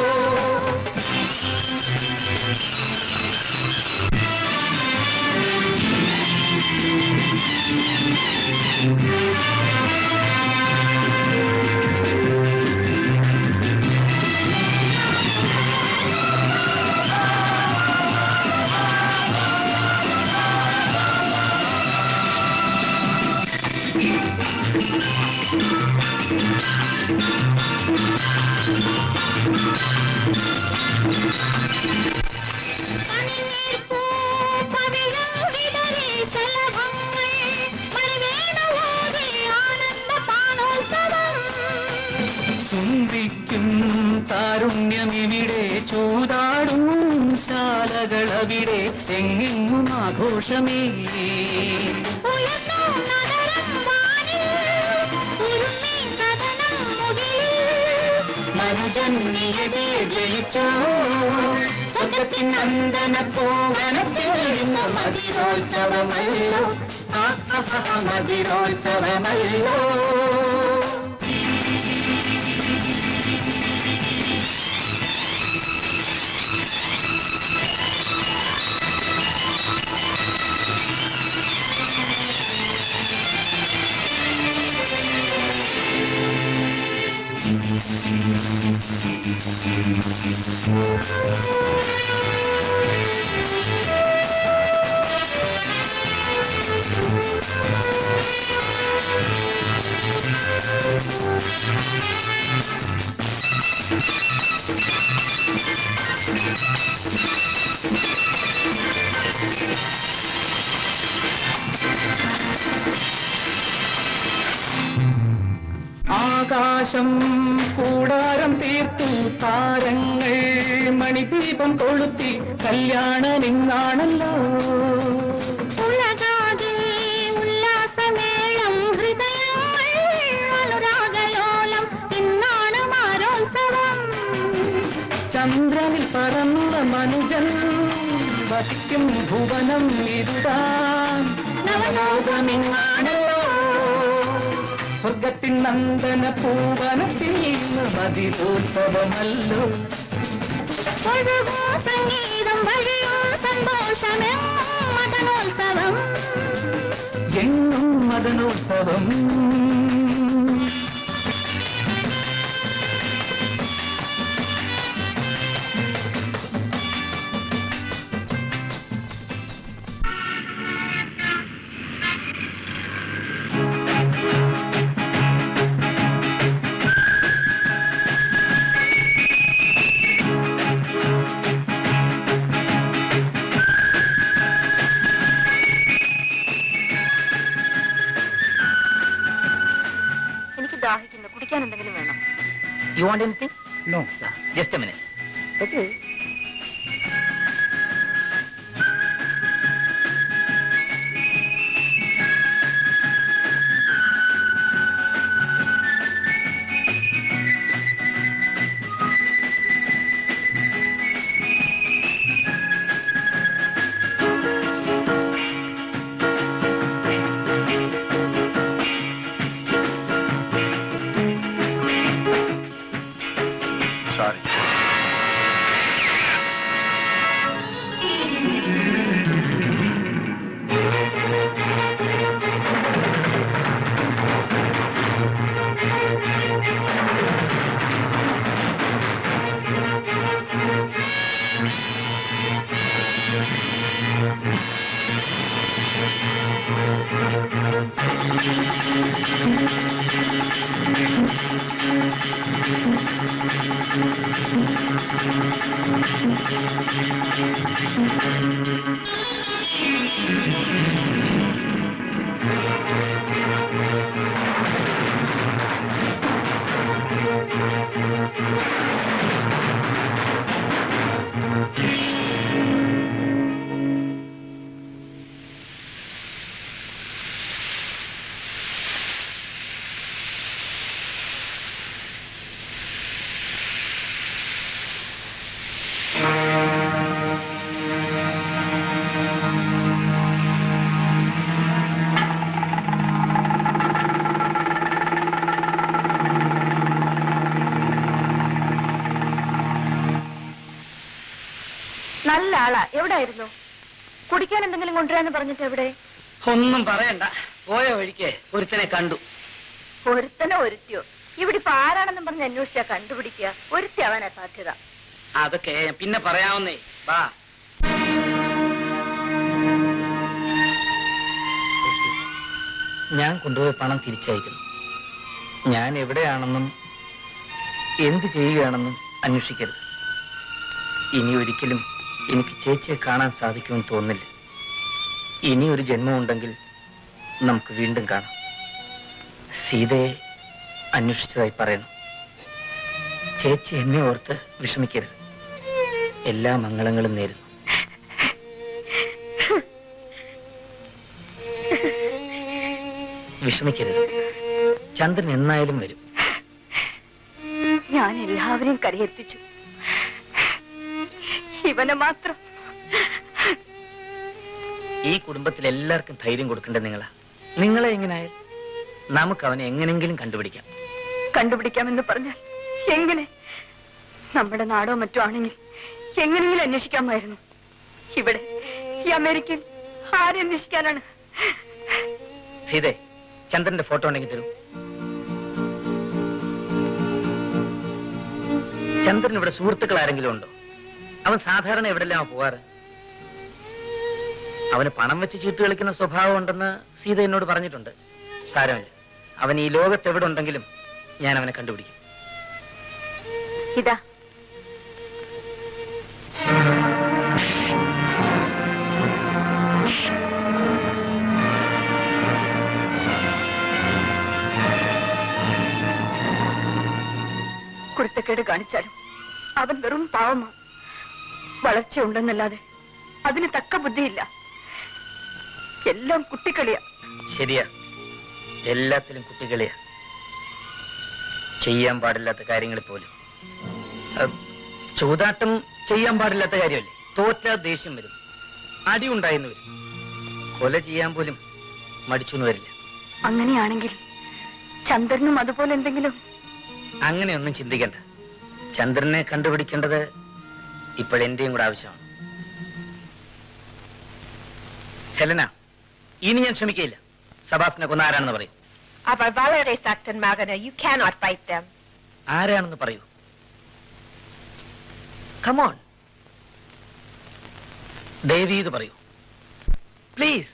പവിഴം വിടരെ ശലഭങ്ങൾ മണിവേണുവോതി ആനന്ദ പാനോത്സവം ചുംബിക്കും താരുണ്യമിവിടെ ചൂതാടും ശാലകളവിടെ എങ്ങെങ്ങും ആഘോഷമേ ഉയർന്നു നഗരം വാനിൽ ഉരുമ്മി സദനം മുകിൽ മനുജന്യതേ ജയിച്ചു സ്വർഗത്തിൻ നന്ദന പൂവനത്തിൽ ഇന്ന് മതിരോത്സവമല്ലോ ആ, ആ, ആ, ആ, മതിരോത്സവമല്ലോ ആകാശം കൂടാരം തീർത്തു താരങ്ങൾ മണിദീപം കൊളുത്തി കല്യാണം ഇന്നാണല്ലോ ഉലകാകെ ഉല്ലാസമേളം ഹൃദയങ്ങൾ അനുരാഗലോലം ഇന്നാണ് മാരോത്സവം ചന്ദ്രനിൽ പറന്ന മനുജൻ വസിക്കും ഭുവനം ഇരുതാൻ നവലോകമിന്നാണല്ലോ സ്വർഗത്തിൻ നന്ദന പൂവനത്തിൽ ഇന്ന് മതിരോത്സവമല്ലോ ഒഴുകും സംഗീതം വഴിയും സന്തോഷമെങ്ങും മദനോത്സവം എങ്ങും മദനോത്സവം ദാഹിക്കുന്നു കുടിക്കാൻ എന്തെങ്കിലും വേണം you want anything No. Just a minute Okay. Sorry. നല്ല ആളാ എവിടായിരുന്നു കുടിക്കാൻ എന്തെങ്കിലും കൊണ്ടുവരാന്ന് പറഞ്ഞിട്ട് എവിടെ ഒന്നും പറയണ്ട പോയ വഴിക്ക് ഒരുത്തനെ കണ്ടു ഒരുത്തനോ ഒരുത്തിയോ ഇവിടെ ഇപ്പൊ ആരാണെന്നും പറഞ്ഞ് അന്വേഷിച്ചാ കണ്ടുപിടിക്കുക ഒരുത്തി ആവാനാ സാധ്യത അതൊക്കെ പിന്നെ പറയാവുന്നേ വാ ഞാൻ കൊണ്ടുപോയ പണം തിരിച്ചയക്കുന്നു ഞാൻ എവിടെയാണെന്നും എന്ത് ചെയ്യുകയാണെന്നും അന്വേഷിക്കരുത് ഇനി ഒരിക്കലും എനിക്ക് ചേച്ചിയെ കാണാൻ സാധിക്കുമെന്ന് തോന്നില്ല ഇനി ഒരു ജന്മമുണ്ടെങ്കിൽ നമുക്ക് വീണ്ടും കാണാം സീതയെ അന്വേഷിച്ചതായി പറയണം ചേച്ചി എന്നെ ഓർത്ത് വിഷമിക്കരുത് എല്ലാ മംഗളങ്ങളും നേരുന്നു വിഷമിക്കരുത് ചന്ദ്രൻ എന്നായാലും വരും ഞാൻ എല്ലാവരെയും കരയെത്തിച്ചു ഇവനെ മാത്രം ഈ കുടുംബത്തിൽ എല്ലാവർക്കും ധൈര്യം കൊടുക്കേണ്ടത് നിങ്ങളാ നിങ്ങളെ എങ്ങനെയായാൽ നമുക്ക് അവനെ എങ്ങനെങ്കിലും കണ്ടുപിടിക്കാം കണ്ടുപിടിക്കാമെന്ന് പറഞ്ഞാൽ എങ്ങനെ നമ്മുടെ നാടോ മറ്റോ ആണെങ്കിൽ എങ്ങനെങ്കിലും അന്വേഷിക്കാമായിരുന്നു ഇവിടെ ഈ അമേരിക്കയിൽ ആരെ അന്വേഷിക്കാനാണ് സീതേ ചന്ദ്രന്റെ ഫോട്ടോ ഉണ്ടെങ്കിൽ തരൂ ചന്ദ്രൻ ഇവിടെ സുഹൃത്തുക്കൾ ആരെങ്കിലും ഉണ്ടോ അവൻ സാധാരണ എവിടെല്ലാം പോവാറ് അവന് പണം വെച്ച് ചീട്ട് കളിക്കുന്ന സ്വഭാവം ഉണ്ടെന്ന് സീത എന്നോട് പറഞ്ഞിട്ടുണ്ട് സാരമില്ല അവൻ ഈ ലോകത്ത് എവിടെ ഉണ്ടെങ്കിലും ഞാൻ അവനെ കണ്ടുപിടിക്കും ഇതാ കുരുത്തക്കേട് കാണിച്ചാലും അവൻ വെറും പാവമാ വളർച്ചയുണ്ടെന്നല്ലാതെ അതിന് തക്ക ബുദ്ധിയില്ല എല്ലാം കുട്ടിക്കളിയാ ശരിയാ എല്ലാത്തിലും കുട്ടികളെയാ ചെയ്യാൻ പാടില്ലാത്ത കാര്യങ്ങൾ പോലും അഹ് ചൂതാട്ടം ചെയ്യാൻ പാടില്ലാത്ത കാര്യമല്ലേ തോറ്റാ ദേഷ്യം വരും അടി ഉണ്ടായെന്ന് വരും കൊല ചെയ്യാൻ പോലും മടിച്ചൊന്നും വരില്ല അങ്ങനെയാണെങ്കിൽ ചന്ദ്രനും അതുപോലെ എന്തെങ്കിലും അങ്ങനെയൊന്നും ചിന്തിക്കണ്ട ചന്ദ്രനെ കണ്ടുപിടിക്കേണ്ടത് ഇപ്പോഴെന്റെയും കൂടെ ആവശ്യമാണ് ഹെലന ഇനി ഞാൻ ക്ഷമിക്കയില്ല സബാസിനെ കൊന്ന ആരാണെന്ന് പറയൂ Aber Valerie sagten Magana, you cannot fight them. ആരാണെന്ന് പറയൂ കമോൺ ദേവി ഇത് പറയൂ പ്ലീസ്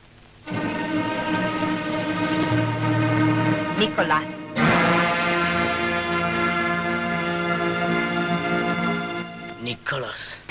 Nicholas. നിക്കോളസ്